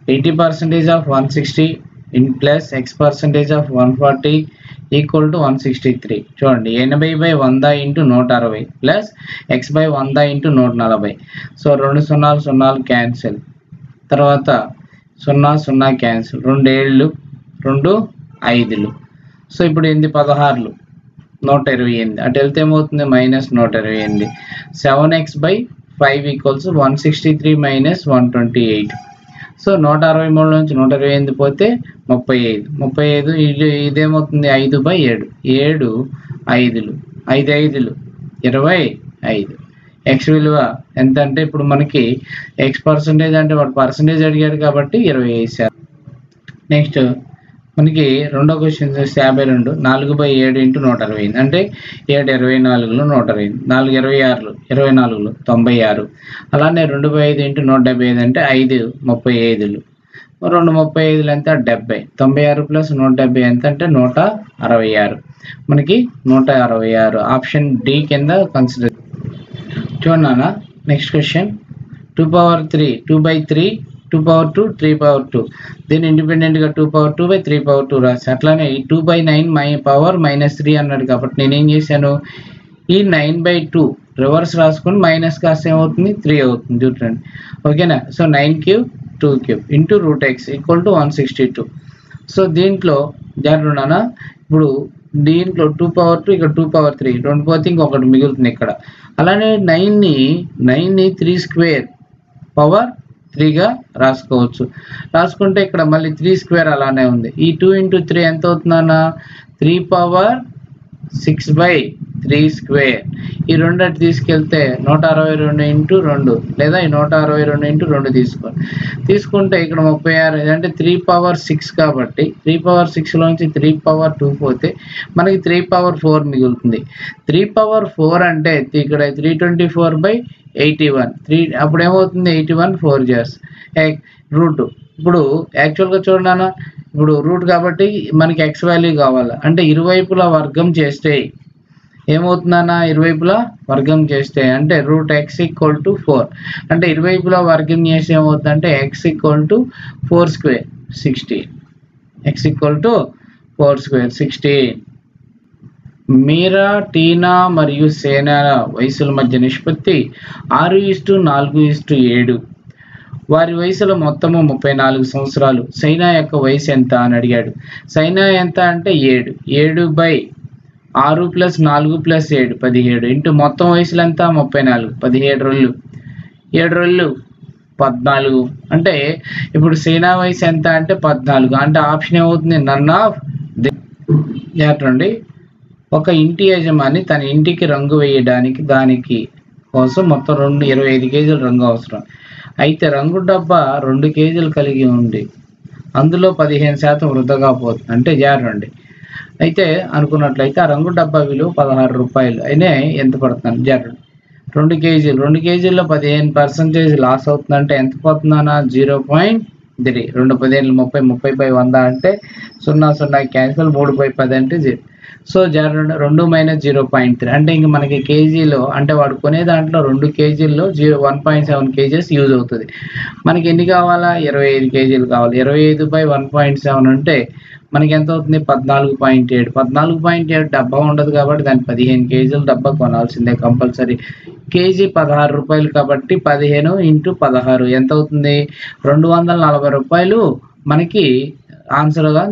Eighty percentage of one sixty in plus x percentage of one forty equal to one sixty three చూడండి ఎనభై by వంద into నూట అరవై plus x by వంద into నూట నలభై సో రెండు సున్నాలు సున్నాలు క్యాన్సిల్ తర్వాత సున్నా సున్నా క్యాన్సిల్ రెండు ఏళ్ళు రెండు ఐదులు సో ఇప్పుడు ఎనిమిది పదహారులు నూట ఇరవై ఎనిమిది అటు వెళ్తే ఏమవుతుంది మైనస్ నూట ఇరవై ఎనిమిది seven x by five equals one sixty three minus one twenty eight so నూట అరవై మూడు నుంచి నూట ఇరవై ఎనిమిది పోతే ముప్పై ఐదు ముప్పై ఐదు ఇది ఇదేమవుతుంది ఐదు బై ఏడు ఏడు ఐదులు ఐదు ఐదులు ఇరవై ఐదు ఎక్స్ విలువ ఎంత అంటే ఇప్పుడు మనకి ఎక్స్ పర్సంటేజ్ అంటే వాడు పర్సంటేజ్ అడిగాడు కాబట్టి ఇరవై ఐదు శాతం నెక్స్ట్ మనకి రెండో క్వశ్చన్ చూస్తే యాభై రెండు నాలుగు బై ఏడు ఇంటూ నూట అరవై ఎనిమిది అంటే ఏడు ఇరవై నాలుగులో నూట అరవై ఎనిమిది నాలుగు ఇరవై ఆరులు ఇరవై నాలుగులో తొంభై ఆరు అలానే రెండు బై ఐదు ఇంటూ నూట డెబ్బై ఐదు అంటే ఐదు ముప్పై ఐదులు రెండు ముప్పై ఐదులు ఎంత డెబ్బై తొంభై ఆరు ప్లస్ నూట డెబ్బై ఎంత అంటే నూట అరవై ఆరు మనకి నూట అరవై ఆరు ఆప్షన్ డి కింద కన్సిడర్ చూడన్నా next question two power three two by three two power two three power two దీన్ని ఇండిపెండెంట్గా two power two by three power two రాసి అట్లానే ఈ two by nine my power minus three అన్నాడు కాబట్టి నేనేం చేశాను ఈ నైన్ బై టూ రివర్స్ రాసుకొని మైనస్ కాస్త ఏమవుతుంది త్రీ అవుతుంది చూడండి ఓకేనా so nine cube two cube into root x equal to one sixty two so దీంట్లో జాగ్రత్త ఇప్పుడు దీంట్లో టూ పవర్ టూ ఇక్కడ టూ పవర్ త్రీ రెండు పోతే ఇంకొకటి మిగులుతుంది ఇక్కడ అలానే నైన్ని నైన్ని త్రీ స్క్వేర్ పవర్ త్రీగా రాసుకోవచ్చు రాసుకుంటే ఇక్కడ మళ్ళీ త్రీ స్క్వేర్ అలానే ఉంది ఈ టూ ఇంటూ త్రీ ఎంత అవుతుందన్న three power six by three square ఈ రెండు అటు తీసుకెళ్తే నూట అరవై రెండు ఇంటూ రెండు లేదా ఈ నూట అరవై రెండు ఇంటూ రెండు తీసుకోండి తీసుకుంటే ఇక్కడ ముప్పై ఆరు అంటే త్రీ పవర్ సిక్స్ కాబట్టి త్రీ పవర్ సిక్స్లోంచి త్రీ పవర్ టూ పోతే మనకి త్రీ పవర్ ఫోర్ మిగులుతుంది త్రీ పవర్ ఫోర్ అంటే ఇక్కడ three twenty four by eighty one three అప్పుడు ఏమవుతుంది ఎయిటీ వన్ ఫోర్ జర్స్ రూట్ ఇప్పుడు యాక్చువల్గా చూడనా ఇప్పుడు రూట్ కాబట్టి మనకి ఎక్స్ వాల్యూ కావాలి అంటే ఇరువైపులా వర్గం చేస్తే ఏమవుతుందన్న ఇరువైపులా వర్గం చేస్తే అంటే root x equal to four అంటే ఇరువైపులా వర్గం చేస్తే ఏమవుతుందంటే x equal to four square sixteen x equal to four square sixteen Meera Tina మరియు సేనాల వయసుల మధ్య నిష్పత్తి ఆరు ఇస్టు నాలుగు ఇస్టు ఏడు వారి వయసులో మొత్తము ముప్పై నాలుగు సంవత్సరాలు సైనా యొక్క వయసు ఎంత అని అడిగాడు సైనా ఎంత అంటే ఏడు ఏడు బై ఆరు ప్లస్ నాలుగు ప్లస్ ఏడు పదిహేడు ఇంటూ మొత్తం వయసులు ఎంత ముప్పై నాలుగు పదిహేడు రోజులు ఏడు రోజులు పద్నాలుగు అంటే ఇప్పుడు సైనా వయసు ఎంత అంటే పద్నాలుగు అంటే ఆప్షన్ ఏమవుతుంది నన్ ఆఫ్ జాగ్రత్త ఒక ఇంటి యజమాని తన ఇంటికి రంగు వేయడానికి దానికి కోసం మొత్తం రెండు ఇరవై ఐదు కేజీల రంగు అవసరం అయితే రంగు డబ్బా రెండు కేజీలు కలిగి ఉంది అందులో పదిహేను శాతం వృధాగా పోతుంది అంటే జారండి అయితే అనుకున్నట్లయితే ఆ రంగు డబ్బా విలువ పదహారు రూపాయలు అయినా ఎంత పడుతుంది జారండి రెండు కేజీలు రెండు కేజీల్లో పదిహేను పర్సెంటేజ్ లాస్ అవుతుందంటే ఎంత పోతుందన్నా జీరో పాయింట్ త్రీ రెండు పదిహేను ముప్పై ముప్పై బై వంద అంటే సున్నా సున్నా క్యాన్సిల్ మూడు బై పది అంటే జీరో సో జర రెండు మైనస్ జీరో పాయింట్ త్రీ అంటే ఇంక మనకి కేజీలో అంటే వాడు కొనే దాంట్లో రెండు కేజీల్లో zero one point seven KGs use అవుతుంది మనకి ఎన్ని కావాలా ఇరవై ఐదు కేజీలు కావాలి ఇరవై ఐదు బై వన్ పాయింట్ సెవెన్ అంటే మనకి ఎంత అవుతుంది పద్నాలుగు పాయింట్ ఏడు పద్నాలుగు పాయింట్ ఏడు డబ్బా ఉండదు కాబట్టి దాన్ని పదిహేను కేజీలు డబ్బా కొనాల్సిందే కంపల్సరీ కేజీ పదహారు రూపాయలు కాబట్టి పదిహేను ఇంటూ పదహారు ఎంత అవుతుంది రెండు వందల నలభై రూపాయలు మనకి ఆన్సర్గా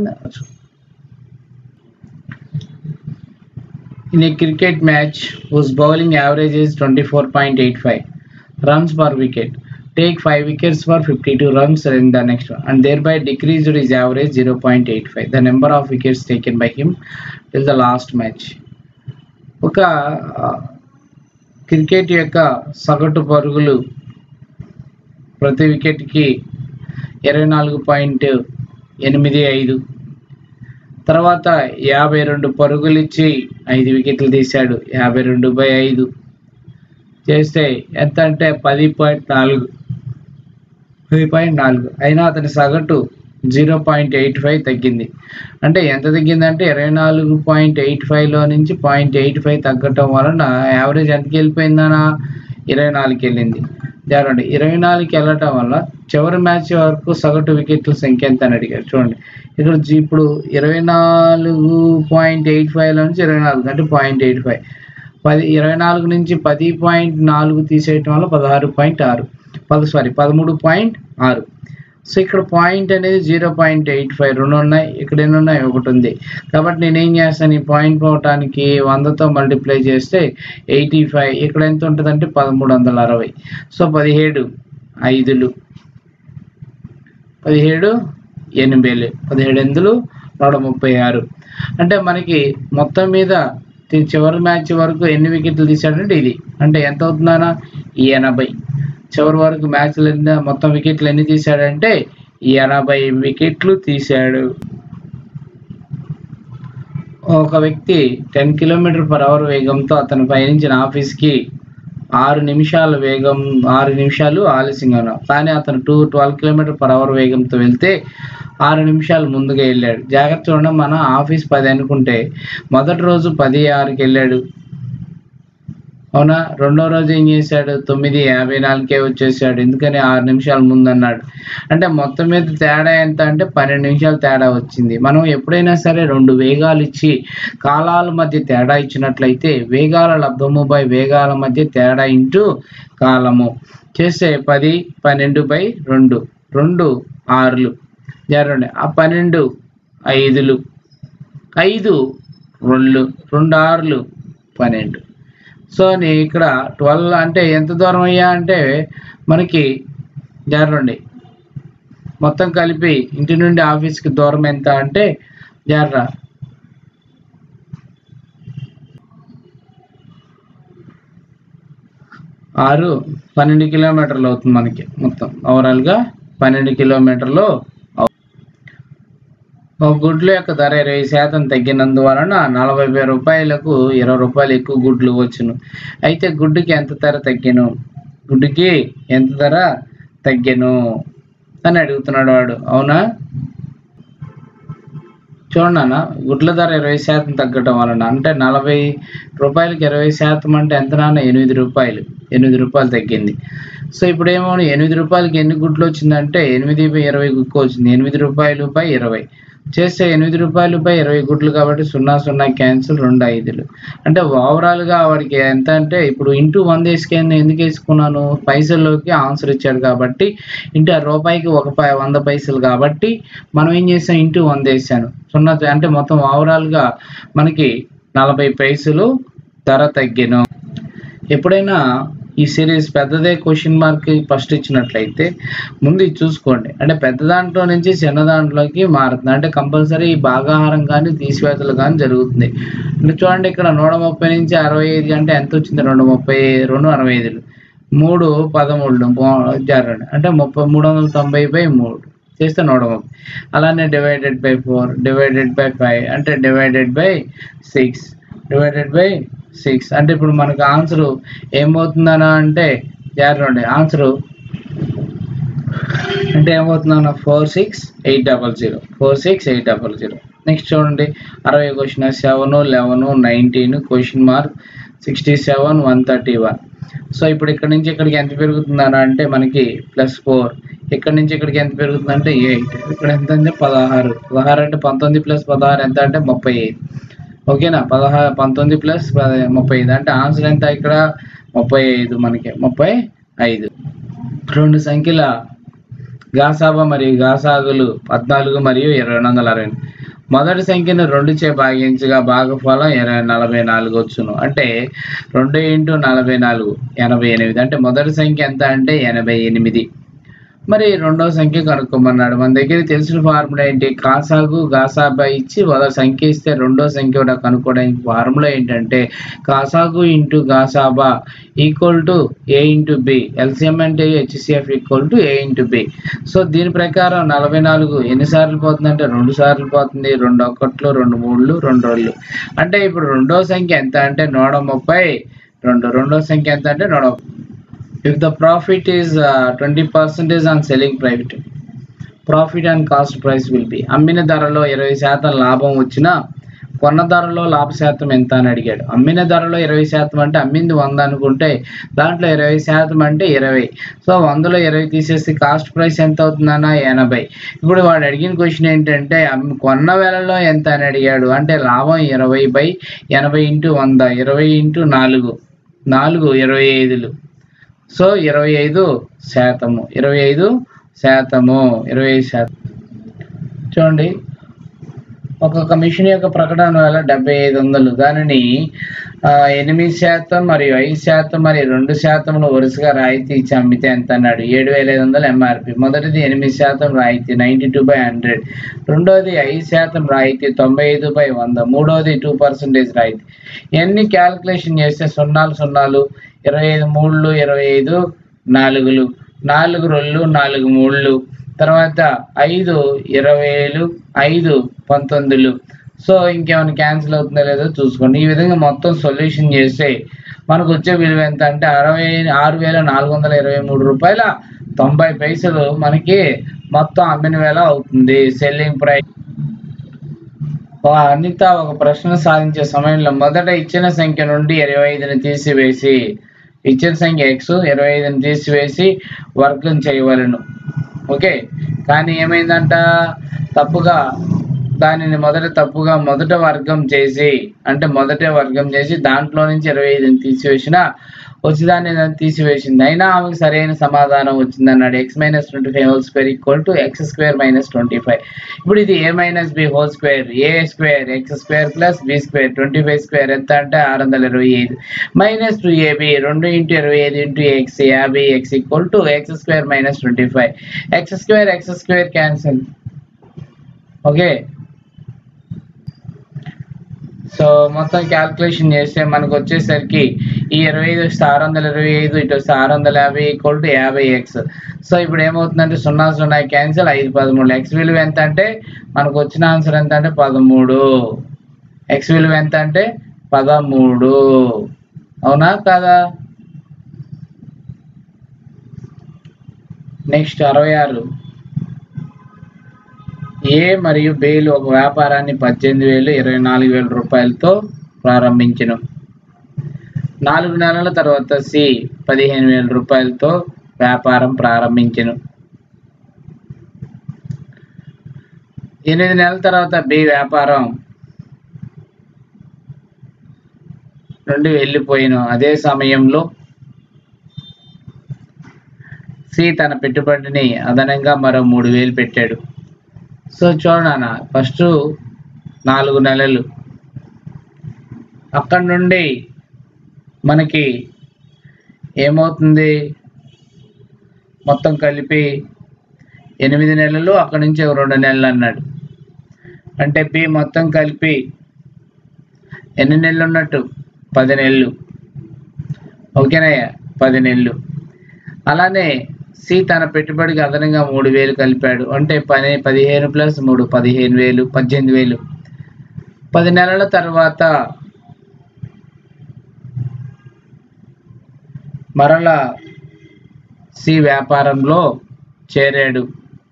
In a cricket match whose bowling average is 24.85 runs per wicket, take 5 wickets for 52 runs in the next one and thereby decreased his average 0.85. The number of wickets taken by him till the last match. ఒక cricket యొక్క సగటు పరుగులు ప్రతి వికెట్కి ఇరవై నాలుగు point ఎనిమిది ఐదు తర్వాత యాభై రెండు పరుగులు ఇచ్చి ఐదు వికెట్లు తీశాడు యాభై రెండు బై ఐదు చేస్తే ఎంత అంటే పది పాయింట్ నాలుగు పది పాయింట్ నాలుగు అయినా అతని సగటు జీరో పాయింట్ ఎయిట్ ఫైవ్ తగ్గింది అంటే ఎంత తగ్గిందంటే ఇరవై నాలుగు పాయింట్ ఎయిట్ ఫైవ్లో నుంచి పాయింట్ ఎయిట్ ఫైవ్ తగ్గటం వలన యావరేజ్ ఎంతకి వెళ్ళిపోయిందనా ఇరవై నాలుగుకి వెళ్ళింది చూడండి ఇరవై నాలుగుకి వెళ్ళటం వల్ల చివరి మ్యాచ్ వరకు సగటు వికెట్ల సంఖ్య ఎంత అని అడిగారు చూడండి ఇక్కడ జీ- ఇప్పుడు ఇరవై నాలుగు పాయింట్ ఎయిట్ ఫైవ్ నుంచి ఇరవై నాలుగు అంటే పాయింట్ ఎయిట్ ఫైవ్ పది ఇరవై నాలుగు నుంచి పది పాయింట్ నాలుగు తీసేయటం వల్ల పదహారు పాయింట్ ఆరు పది సారీ పదమూడు పాయింట్ ఆరు సో ఇక్కడ పాయింట్ అనేది జీరో పాయింట్ ఎయిట్ ఫైవ్ రెండు ఉన్నాయి ఇక్కడ ఎన్ని ఉన్నాయి ఒకటి ఉంది కాబట్టి నేను ఏం చేస్తాను ఈ పాయింట్ పోవటానికి వందతో మల్టిప్లై చేస్తే ఎయిటీ ఫైవ్ ఇక్కడ ఎంత ఉంటుందంటే పదమూడు వందల అరవై సో పదిహేడు ఐదులు పదిహేడు ఎనిమిది పదిహేడు ఎందులు నూట ముప్పై ఆరు అంటే మనకి మొత్తం మీద తి- చివరి మ్యాచ్ వరకు ఎన్ని వికెట్లు తీసాడంటే ఇది అంటే ఎంత అవుతుందనా ఎనభై చివరి వరకు మ్యాచ్లు ఎన్ని మొత్తం వికెట్లు ఎన్ని తీసాడంటే ఎనభై వికెట్లు తీశాడు ఒక వ్యక్తి టెన్ కిలోమీటర్ పర్ అవర్ వేగంతో అతను పయనించిన ఆఫీస్కి ఆరు నిమిషాల వేగం ఆరు నిమిషాలు ఆలస్యంగా ఉన్నాం కానీ అతను two twelve kilometre per hour వేగంతో వెళ్తే ఆరు నిమిషాలు ముందుగా వెళ్ళాడు జాగ్రత్త చూడండి మన ఆఫీస్ పది అనుకుంటే మొదటి రోజు పది ఆరుకి వెళ్ళాడు అవునా రెండో రోజు ఏం చేశాడు తొమ్మిది యాభై నాలుగుకే వచ్చేసాడు ఎందుకని ఆరు నిమిషాల ముందు అన్నాడు అంటే మొత్తం మీద తేడా ఎంత అంటే పన్నెండు నిమిషాలు తేడా వచ్చింది మనం ఎప్పుడైనా సరే రెండు వేగాలు ఇచ్చి కాలాల మధ్య తేడా ఇచ్చినట్లయితే వేగాల లబ్ధము బై వేగాల మధ్య తేడా ఇంటూ కాలము చేస్తే పది పన్నెండు బై రెండు రెండు ఆరులు జరగండి ఆ పన్నెండు ఐదులు ఐదు రెండు రెండు ఆరులు పన్నెండు సో నీ ఇక్కడ ట్వెల్వ్ అంటే ఎంత దూరం అయ్యా అంటే మనకి జరగండి మొత్తం కలిపి ఇంటి నుండి ఆఫీస్కి దూరం ఎంత అంటే జర్ర ఆరు పన్నెండు కిలోమీటర్లు అవుతుంది మనకి మొత్తం ఓవరాల్గా పన్నెండు కిలోమీటర్లు అవు- ఒక గుడ్ల యొక్క ధర ఇరవై శాతం తగ్గినందువలన నలభై వేల రూపాయలకు ఇరవై రూపాయలు ఎక్కువ గుడ్లు వచ్చును అయితే గుడ్డుకి ఎంత ధర తగ్గాను గుడ్డుకి ఎంత ధర తగ్గాను అని అడుగుతున్నాడు వాడు అవునా చూడండి అన్న గుడ్ల ధర ఇరవై శాతం తగ్గటం వలన అంటే నలభై రూపాయలకి ఇరవై శాతం అంటే ఎంత నాన్న ఎనిమిది రూపాయలు ఎనిమిది రూపాయలు తగ్గింది సో ఇప్పుడు ఏమో ఎనిమిది రూపాయలకి ఎన్ని గుడ్లు వచ్చిందంటే ఎనిమిది బై ఇరవై గుక్క వచ్చింది ఎనిమిది రూపాయలు బై ఇరవై చేస్తే ఎనిమిది రూపాయలు బై ఇరవై గుడ్లు కాబట్టి సున్నా సున్నా క్యాన్సిల్ రెండు ఐదులు అంటే ఓవరాల్గా వాడికి ఎంత అంటే ఇప్పుడు ఇంటూ వంద వేసుకొని ఎందుకు వేసుకున్నాను పైసల్లోకి ఆన్సర్ ఇచ్చాడు కాబట్టి ఇంటూ ఆ రూపాయికి ఒక పై వంద పైసలు కాబట్టి మనం ఏం చేసాం ఇంటూ వంద వేసాను సున్నా అంటే మొత్తం ఓవరాల్గా మనకి నలభై పైసలు ధర తగ్గిను ఎప్పుడైనా ఈ సిరీస్ పెద్దదే క్వశ్చన్ మార్క్ ఫస్ట్ ఇచ్చినట్లయితే ముందు ఇది చూసుకోండి అంటే పెద్ద దాంట్లో నుంచి చిన్న దాంట్లోకి మారుతుంది అంటే కంపల్సరీ భాగాహారం కానీ తీసివేతలు కానీ జరుగుతుంది అంటే చూడండి ఇక్కడ నూట ముప్పై నుంచి అరవై ఐదు అంటే ఎంత వచ్చింది రెండు ముప్పై రెండు అరవై ఐదులు మూడు పదమూడు జరగండి అంటే ముప్పై మూడు వందల తొంభై బై మూడు చేస్తే నూట ముప్పై అలానే divided by four divided by five అంటే divided by six divided by six అంటే ఇప్పుడు మనకు ఆన్సర్ ఏమవుతుందనా అంటే జాగ్రత్త ఆన్సరు అంటే ఏమవుతుందన్న four six eight double zero four six eight double zero next చూడండి అరవై question seven eleven nineteen question mark sixty seven one thirty one so ఇప్పుడు ఇక్కడ నుంచి ఇక్కడికి ఎంత పెరుగుతుందన్న అంటే మనకి ప్లస్ ఫోర్ ఇక్కడ నుంచి ఇక్కడికి ఎంత పెరుగుతుందంటే ఎయిట్ ఇక్కడ ఎంత అంటే పదహారు పదహారు అంటే పంతొమ్మిది ప్లస్ పదహారు ఎంత అంటే ముప్పై ఐదు ఓకేనా పదహారు పంతొమ్మిది ప్లస్ ముప్పై ఐదు అంటే ఆన్సర్ ఎంత ఇక్కడ ముప్పై ఐదు మనకి ముప్పై ఐదు రెండు సంఖ్యల గాసాబా మరియు గాసాగులు పద్నాలుగు మరియు ఇరవై రెండు వందల అరవై మొదటి సంఖ్యను రెండు చే భాగించగా భాగఫలం ఇరవై నలభై నాలుగు వచ్చును అంటే రెండు ఇంటూ నలభై నాలుగు ఎనభై ఎనిమిది అంటే మొదటి సంఖ్య ఎంత అంటే ఎనభై ఎనిమిది మరి రెండో సంఖ్య కనుక్కోమన్నాడు మన దగ్గర తెలిసిన ఫార్ములా ఏంటి కాసాగు గాసాబా ఇచ్చి మొదటి సంఖ్య ఇస్తే రెండో సంఖ్య కూడా కనుక్కోవడానికి ఫార్ములా ఏంటంటే కాసాగు ఇంటూ గాసాబా equal to A into B LCM అంటే HCF equal to A into B so దీని ప్రకారం నలభై నాలుగు ఎన్నిసార్లు పోతుందంటే రెండు సార్లు పోతుంది రెండు ఒకట్లు రెండు మూడులు రెండు రెండు అంటే ఇప్పుడు రెండో సంఖ్య ఎంత అంటే నూట ముప్పై రెండు రెండో సంఖ్య ఎంత అంటే నూట if the profit is uh, 20 percentage on selling private profit and cost price will be అమ్మిన ధరలో ఇరవై శాతం లాభం వచ్చినా కొన్న ధరలో లాభ శాతం ఎంత అని అడిగాడు అమ్మిన ధరలో ఇరవై శాతం అంటే అమ్మింది వంద అనుకుంటే దాంట్లో ఇరవై శాతం అంటే ఇరవై సో వందలో ఇరవై తీసేసి కాస్ట్ ప్రైస్ ఎంత అవుతుందన్న ఎనభై ఇప్పుడు వాడు అడిగిన క్వశ్చన్ ఏంటంటే అమ్మి- కొన్న వేలలో ఎంత అని అడిగాడు అంటే లాభం ఇరవై బై ఎనభై ఇంటూ వంద ఇరవై ఇంటూ నాలుగు నాలుగు ఇరవై ఐదులు సో ఇరవై ఐదు శాతము ఇరవై ఐదు శాతము ఇరవై ఐదు శాతం చూడండి ఒక్కొక్క మిషన్ యొక్క ప్రకటన వల్ల డెబ్బై ఐదు వందలు దానిని ఆ, ఎనిమిది శాతం మరియు ఐదు శాతం మరియు రెండు శాతంలో వరుసగా రాయితీ ఇచ్చి అమ్మితే ఎంత అన్నాడు ఏడు వేల ఐదు వందలు ఎంఆర్పి మొదటిది ఎనిమిది శాతం రాయితీ నైంటీ టూ బై హండ్రెడ్ రెండోది ఐదు శాతం రాయితీ తొంభై ఐదు బై వంద మూడోది టూ పర్సెంటేజ్ రాయితీ ఇవన్నీ క్యాల్కులేషన్ చేస్తే సున్నాలు సున్నాలు ఇరవై ఐదు మూడులు ఇరవై ఐదు నాలుగులు నాలుగు రెండు నాలుగు మూడులు తర్వాత ఐదు ఇరవై ఏళ్ళు ఐదు పంతొమ్మిదిలు సో ఇంకేమైనా క్యాన్సిల్ అవుతుందో లేదో చూసుకోండి ఈ విధంగా మొత్తం సొల్యూషన్ చేస్తే మనకు వచ్చే విలువ ఎంత అంటే అరవై ఆరు వేల నాలుగు వందల ఇరవై మూడు రూపాయల తొంభై పైసలు మనకి మొత్తం అమ్మిన వేల అవుతుంది సెల్లింగ్ ప్రైస్ అనిత ఒక ప్రశ్న సాధించే సమయంలో మొదట ఇచ్చిన సంఖ్య నుండి ఇరవై ఐదుని తీసివేసి ఇచ్చిన సంఖ్య ఎక్స్ ఇరవై ఐదుని తీసివేసి వర్గం చేయవలను ఓకే కానీ ఏమైందంట తప్పుగా దానిని మొదట తప్పుగా మొదట వర్గం చేసి అంటే మొదట వర్గం చేసి దాంట్లో నుంచి ఇరవై ఐదుని తీసివేసిన వచ్చి దాన్ని దాన్ని తీసివేసింది అయినా ఆమెకు సరైన సమాధానం వచ్చింది అన్నాడు x minus twenty five whole square equal to x square minus twenty five ఇప్పుడు ఇది A minus B whole square A square x square plus B square twenty five square ఎంత అంటే ఆరు వందల ఇరవై ఐదు మైనస్ టూ ఏబి రెండు into ఇరవై ఐదు ఇంటూ ఎక్స్ యాభై x equal to x square minus twenty five x square x square cancel okay so మొత్తం క్యాల్కులేషన్ చేస్తే మనకు వచ్చేసరికి ఈ ఇరవై ఐదు వస్తే ఆరు వందల ఇరవై ఐదు ఇటు వస్తే ఆరు వందల యాభై ఈక్వల్ టు యాభై ఎక్స్ సో ఇప్పుడు ఏమవుతుందంటే సున్నా సున్నా క్యాన్సిల్ ఐదు పదమూడు ఎక్స్ విలువ ఎంత అంటే మనకు వచ్చిన ఆన్సర్ ఎంత అంటే పదమూడు ఎక్స్ విలువ ఎంత అంటే పదమూడు అవునా కాదా నెక్స్ట్ అరవై ఆరు ఏ మరియు బేలు ఒక వ్యాపారాన్ని పద్దెనిమిది వేలు ఇరవై నాలుగు వేల రూపాయలతో ప్రారంభించను నాలుగు నెలల తర్వాత సి పదిహేను వేల రూపాయలతో వ్యాపారం ప్రారంభించను ఎనిమిది నెలల తర్వాత బి వ్యాపారం నుండి వెళ్ళిపోయిన అదే సమయంలో సి తన పెట్టుబడిని అదనంగా మరో మూడు వేలు పెట్టాడు సో చూడనా ఫస్ట్ నాలుగు నెలలు అక్కడ నుండి మనకి ఏమవుతుంది మొత్తం కలిపి ఎనిమిది నెలలు అక్కడ నుంచి ఒక రెండు నెలలు అన్నాడు అంటే పి మొత్తం కలిపి ఎన్ని నెలలు ఉన్నట్టు పది నెలలు ఓకేనయ్యా పది నెలలు అలానే సి తన పెట్టుబడికి అదనంగా మూడు వేలు కలిపాడు అంటే పని పదిహేను ప్లస్ మూడు పదిహేను వేలు పద్దెనిమిది వేలు పది నెలల తర్వాత మరలా సి వ్యాపారంలో చేరాడు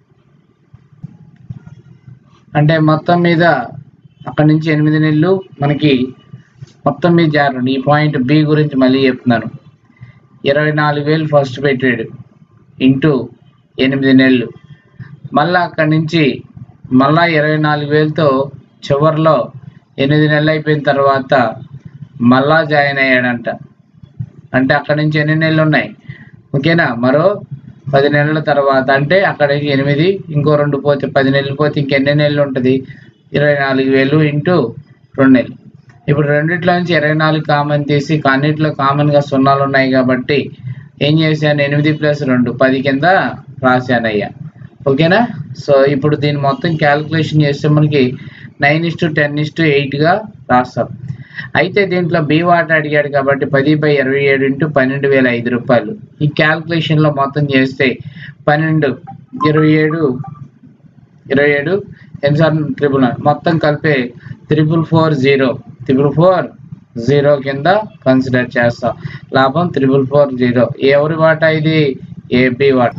అంటే మొత్తం మీద అక్కడి నుంచి ఎనిమిది నెలలు మనకి మొత్తం మీద జారండి ఈ పాయింట్ బి గురించి మళ్ళీ చెప్తున్నాను ఇరవై నాలుగు వేలు ఫస్ట్ పెట్టాడు ఇంటూ ఎనిమిది నెలలు మళ్ళా అక్కడి నుంచి మళ్ళా ఇరవై నాలుగు వేలతో చివరిలో ఎనిమిది నెలలు అయిపోయిన తర్వాత మళ్ళా జాయిన్ అయ్యాడంట అంటే అక్కడి నుంచి ఎన్ని నెలలు ఉన్నాయి ఓకేనా మరో పది నెలల తర్వాత అంటే అక్కడ ఎనిమిది ఇంకో రెండు పోతే పది నెలలు పోతే ఇంకెన్ని నెలలు ఉంటుంది ఇరవై నాలుగు వేలు ఇంటూ రెండు నెలలు ఇప్పుడు రెండిట్లో నుంచి ఇరవై నాలుగు కామన్ తీసి అన్నిట్లో కామన్గా సున్నాలు ఉన్నాయి కాబట్టి ఏం చేశాను ఎనిమిది ప్లస్ రెండు పది కింద రాశానయ్యా ఓకేనా సో ఇప్పుడు దీన్ని మొత్తం క్యాలిక్యులేషన్ చేస్తే మనకి nine is to ten is to ఎయిట్గా రాస్తాం అయితే దీంట్లో బి వాట్ అడిగాడు కాబట్టి పది బై ఇరవై ఏడు ఇంటూ పన్నెండు వేల ఐదు రూపాయలు ఈ క్యాల్కులేషన్లో మొత్తం చేస్తే పన్నెండు ఇరవై ఏడు ఇరవై ఏడు ఎన్నిసార్లు ట్రిపుల్ నైన్ మొత్తం కలిపి triple four zero triple four zero కింద కన్సిడర్ చేస్తాం లాభం త్రిపుల్ ఫోర్ జీరో ఎవరి వాటా ఇది ఏబి వాట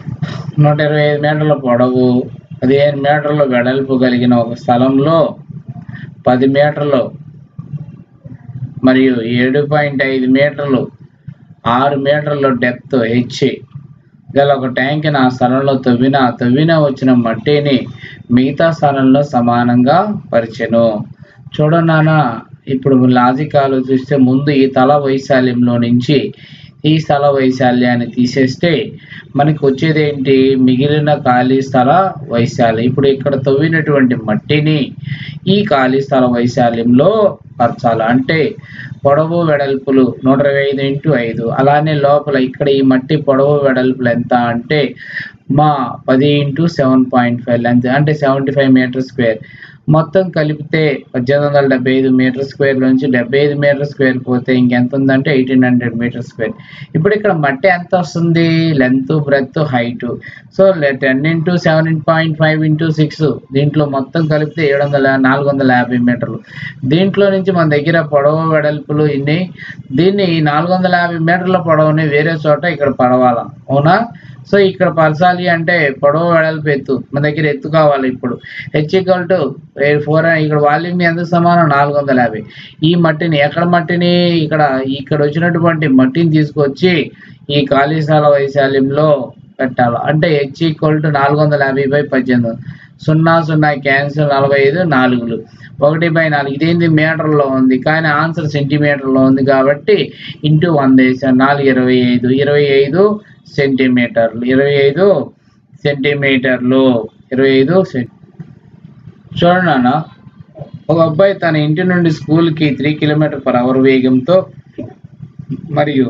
నూట ఇరవై ఐదు మీటర్ల పొడవు పదిహేను మీటర్ల వెడల్పు కలిగిన ఒక స్థలంలో పది మీటర్లు మరియు ఏడు పాయింట్ ఐదు మీటర్లు ఆరు మీటర్లు డెప్త్ హెచ్ గల ఒక ట్యాంక్ ఆ స్థలంలో తవ్విన ఆ తవ్విన వచ్చిన మట్టిని మిగతా స్థలంలో సమానంగా పరిచెను చూడనానా ఇప్పుడు లాజిక్ ఆలోచిస్తే ముందు ఈ తల వైశాల్యంలో నుంచి ఈ స్థల వైశాల్యాన్ని తీసేస్తే మనకి వచ్చేది ఏంటి మిగిలిన ఖాళీ స్థల వైశాల్యం ఇప్పుడు ఇక్కడ తవ్వినటువంటి మట్టిని ఈ ఖాళీ స్థల వైశాల్యంలో పరచాలి అంటే పొడవు వెడల్పులు నూట ఇరవై ఐదు ఇంటూ ఐదు అలానే లోపల ఇక్కడ ఈ మట్టి పొడవు వెడల్పులు ఎంత అంటే మా పది into seven point five length అంటే సెవెంటీ ఫైవ్ మీటర్ స్క్వేర్ మొత్తం కలిపితే పద్దెనిమిది వందల డెబ్బై ఐదు మీటర్ స్క్వేర్ నుంచి డెబ్బై ఐదు మీటర్ స్క్వేర్ పోతే ఇంకెంత ఉందంటే ఎయిటీన్ హండ్రెడ్ మీటర్ స్క్వేర్ ఇప్పుడు ఇక్కడ మట్టి ఎంత వస్తుంది length breadth height so ten into seven point five into six దీంట్లో మొత్తం కలిపితే ఏడు వందల నాలుగు వందల యాభై మీటర్లు దీంట్లో నుంచి మన దగ్గర పొడవు వెడల్పులు ఇన్ని దీన్ని నాలుగు వందల యాభై మీటర్ల పొడవుని వేరే చోట ఇక్కడ పడవాల అవునా సో ఇక్కడ పరచాలి అంటే పొడవు వెడల్పు ఎత్తు మన దగ్గర ఎత్తు కావాలి ఇప్పుడు హెచ్ ఈక్వల్ టు ఫోర్ ఇక్కడ వాల్యూమ్ ఎందుకు సమానం నాలుగు వందల యాభై ఈ మట్టిని ఎక్కడ మట్టిని ఇక్కడ ఇక్కడ వచ్చినటువంటి మట్టిని తీసుకొచ్చి ఈ ఖాళీ స్థల వైశాల్యంలో పెట్టాలి అంటే హెచ్ ఈక్వల్ టు నాలుగు వందల యాభై బై పద్దెనిమిది సున్నా సున్నా క్యాన్సిల్ నలభై ఐదు నాలుగులు ఒకటి బై నాలుగు ఇదేంది మీటర్లో ఉంది కానీ ఆన్సర్ సెంటీమీటర్లో ఉంది కాబట్టి ఇంటూ వంద వేసాను నాలుగు ఇరవై ఐదు ఇరవై ఐదు సెంటీమీటర్లు ఇరవై ఐదు సెంటీమీటర్లు ఇరవై ఐదు సెంటీ చూడండి నాన్న ఒక అబ్బాయి తన ఇంటి నుండి స్కూల్కి త్రీ కిలోమీటర్ పర్ అవర్ వేగంతో మరియు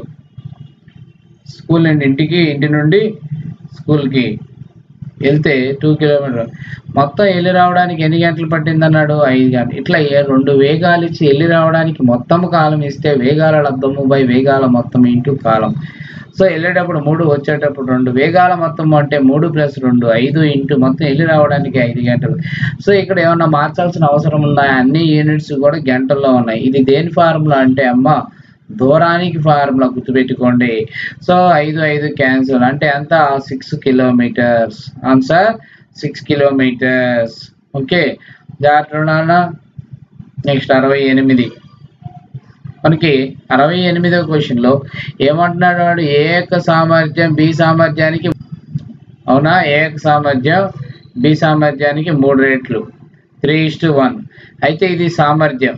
స్కూల్ నుండి ఇంటికి ఇంటి నుండి స్కూల్కి వెళ్తే టూ కిలోమీటర్ మొత్తం వెళ్ళి రావడానికి ఎన్ని గంటలు పట్టింది అన్నాడు ఐదు గంటలు ఇట్లా ఏ- రెండు వేగాలు ఇచ్చి వెళ్ళి రావడానికి మొత్తం కాలం ఇస్తే వేగాల లబ్ధము బై వేగాల మొత్తం ఇంటూ కాలం సో వెళ్ళేటప్పుడు మూడు వచ్చేటప్పుడు రెండు వేగాల మొత్తం అంటే మూడు ప్లస్ రెండు ఐదు ఇంటూ మొత్తం వెళ్ళి రావడానికి ఐదు గంటలు సో ఇక్కడ ఏమన్నా మార్చాల్సిన అవసరం ఉందా అన్ని యూనిట్స్ కూడా గంటల్లో ఉన్నాయి ఇది దేని ఫార్ములా అంటే అమ్మ దూరానికి ఫార్ములా గుర్తుపెట్టుకోండి సో ఐదు ఐదు క్యాన్సిల్ అంటే ఎంత six kilometres answer six kilometres okay జాగ్రత్త నెక్స్ట్ అరవై ఎనిమిది మనకి అరవై ఎనిమిదవ క్వశ్చన్లో ఏమంటున్నాడు వాడు ఏ యొక్క సామర్థ్యం బి సామర్థ్యానికి అవునా ఏ యొక్క సామర్థ్యం బి సామర్థ్యానికి మూడు రేట్లు త్రీ ఇస్టు వన్ అయితే ఇది సామర్థ్యం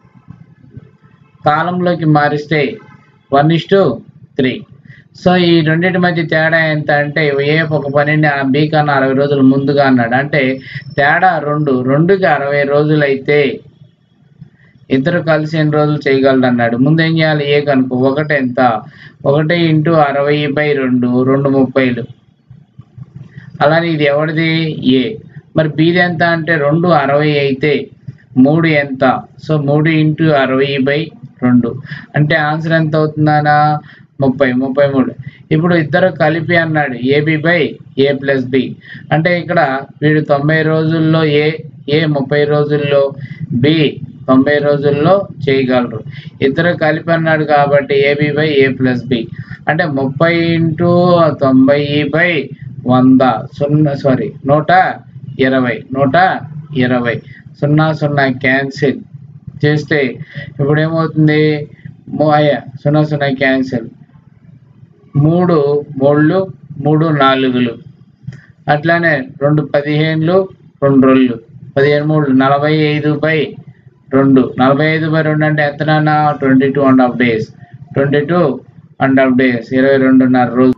కాలంలోకి మారిస్తే వన్ ఇస్టు త్రీ సో ఈ రెండింటి మధ్య తేడా ఎంత అంటే ఏ ఒక పనిని ఆ బి కన్నా అరవై రోజులు ముందుగా అన్నాడు అంటే తేడా రెండు రెండుకి అరవై రోజులు అయితే ఇద్దరు కలిసి ఎన్ని రోజులు చేయగలడు అన్నాడు ముందు ఏం చేయాలి ఏ కనుకో ఒకటి ఎంత ఒకటి ఇంటూ అరవై బై రెండు రెండు ముప్పైలు అలానే ఇది ఎవరిది ఏ మరి బీది ఎంత అంటే రెండు అరవై అయితే మూడు ఎంత సో మూడు ఇంటూ అరవై బై రెండు అంటే ఆన్సర్ ఎంత అవుతుందనా ముప్పై ముప్పై మూడు ఇప్పుడు ఇద్దరు కలిపి అన్నాడు AB by A plus B అంటే ఇక్కడ వీడు తొంభై రోజుల్లో ఏ ఏ ముప్పై రోజుల్లో బి తొంభై రోజుల్లో చేయగలరు ఇద్దరు కలిపి అన్నాడు కాబట్టి AB by A plus B అంటే ముప్పై ఇంటూ తొంభై బై వంద సున్నా సారీ నూట ఇరవై నూట ఇరవై సున్నా సున్నా క్యాన్సిల్ చేస్తే ఇప్పుడు ఏమవుతుంది మూ- అయ్యా సున్నా సున్నా క్యాన్సిల్ మూడు మూడు మూడు నాలుగులు అట్లానే రెండు పదిహేనులు రెండు రోజులు పదిహేను మూడు నలభై ఐదు బై రెండు నలభై ఐదు బై రెండు అంటే ఎంత నాన్న twenty two and half days twenty two and half days ఇరవై రెండున్నర రోజు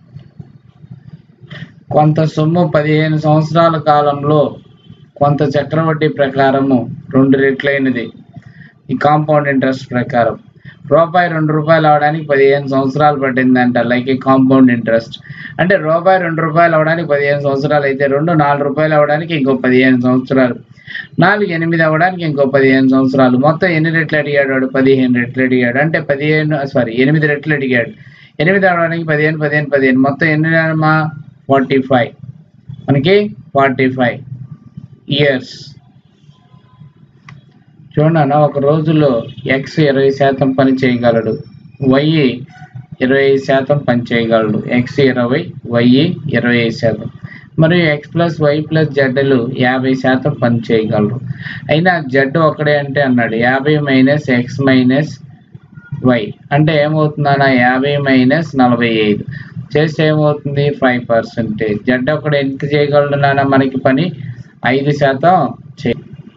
కొంత సొమ్ము పదిహేను సంవత్సరాల కాలంలో కొంత చక్రవడ్డీ ప్రకారము రెండు రెట్లైనది ఈ కాంపౌండ్ ఇంట్రెస్ట్ ప్రకారం రూపాయి రెండు రూపాయలు అవడానికి పదిహేను సంవత్సరాలు పట్టిందంట లైక్ ఈ కాంపౌండ్ ఇంట్రెస్ట్ అంటే రూపాయి రెండు రూపాయలు అవడానికి పదిహేను సంవత్సరాలు అయితే రెండు నాలుగు రూపాయలు అవడానికి ఇంకో పదిహేను సంవత్సరాలు నాలుగు ఎనిమిది అవ్వడానికి ఇంకో పదిహేను సంవత్సరాలు మొత్తం ఎన్ని రెట్లు అడిగాడు వాడు పదిహేను రెట్లు అడిగాడు అంటే పదిహేను సారీ ఎనిమిది రెట్లు అడిగాడు ఎనిమిది అవడానికి పదిహేను పదిహేను పదిహేను మొత్తం ఎన్ని అమ్మా ఫార్టీ ఫైవ్ మనకి ఫార్టీ ఫైవ్ ఇయర్స్ చూడండి అన్న ఒక రోజులో ఎక్స్ ఇరవై శాతం పని చేయగలడు వై ఇరవై ఐదు శాతం పని చేయగలడు ఎక్స్ ఇరవై వై ఇరవై ఐదు శాతం మరియు ఎక్స్ ప్లస్ వై ప్లస్ జెడ్లు యాభై శాతం పని చేయగలరు అయినా జెడ్ ఒకడే అంటే అన్నాడు యాభై మైనస్ ఎక్స్ మైనస్ వై అంటే ఏమవుతుందన్న యాభై మైనస్ నలభై ఐదు చేస్తే ఏమవుతుంది ఫైవ్ పర్సెంటేజ్ జెడ్ ఒకడు ఎంత చేయగలడు నాన్న మనకి పని ఐదు శాతం చే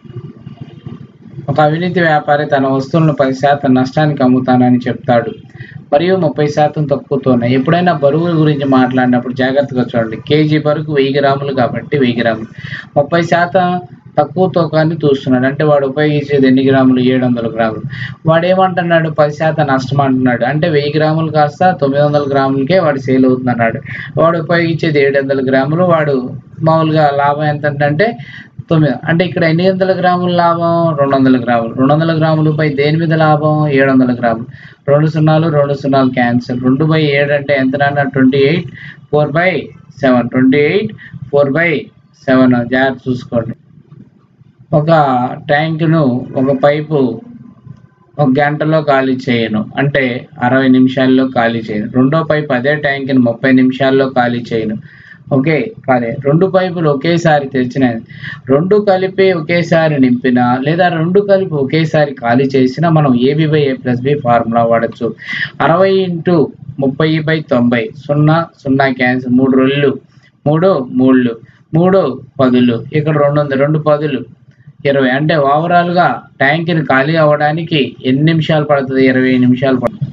ఒక అవినీతి వ్యాపారి తన వస్తువులను పది శాతం నష్టానికి అమ్ముతానని చెప్తాడు మరియు ముప్పై శాతం తక్కువతో ఉన్నాయి ఎప్పుడైనా బరువుల గురించి మాట్లాడినప్పుడు జాగ్రత్తగా చూడండి కేజీ బరువు వెయ్యి గ్రాములు కాబట్టి వెయ్యి గ్రాములు ముప్పై శాతం తక్కువ తూకాన్ని చూస్తున్నాడు అంటే వాడు ఉపయోగించేది ఎన్ని గ్రాములు ఏడు వందల గ్రాములు వాడు ఏమంటున్నాడు పది శాతం నష్టం అంటున్నాడు అంటే వెయ్యి గ్రాములు కాస్త తొమ్మిది వందల గ్రాములకే వాడు సేల్ అవుతుంది అన్నాడు వాడు ఉపయోగించేది ఏడు వందల గ్రాములు వాడు మామూలుగా లాభం ఎంత అంటే తొమ్మిది అంటే ఇక్కడ ఎన్ని వందల గ్రాముల లాభం రెండు వందల గ్రాములు రెండు వందల గ్రాములపై దేని మీద లాభం ఏడు వందల గ్రాములు రెండు సున్నాలు రెండు సున్నాలు క్యాన్సిల్ రెండు బై ఏడు అంటే ఎంత నాన్న twenty eight four by seven twenty eight four by seven జాగ్రత్త చూసుకోండి ఒక ట్యాంకును ఒక పైపు ఒక గంటలో ఖాళీ చేయను అంటే అరవై నిమిషాల్లో ఖాళీ చేయను రెండో పైపు అదే ట్యాంక్ని ముప్పై నిమిషాల్లో ఖాళీ చేయను ఓకే కాదే రెండు పైపులు ఒకేసారి తెచ్చిన రెండు కలిపి ఒకేసారి నింపిన లేదా రెండు కలిపి ఒకేసారి ఖాళీ చేసినా మనం AB by A plus B formula వాడచ్చు అరవై ఇంటూ ముప్పై బై తొంభై సున్నా సున్నా క్యాన్సిల్ మూడు రొల్లు మూడు మూళ్ళు మూడు పదులు ఇక్కడ రెండు వందల రెండు పదులు ఇరవై అంటే ఓవరాల్గా ట్యాంక్ని ఖాళీ అవ్వడానికి ఎన్ని నిమిషాలు పడుతుంది ఇరవై నిమిషాలు పడుతుంది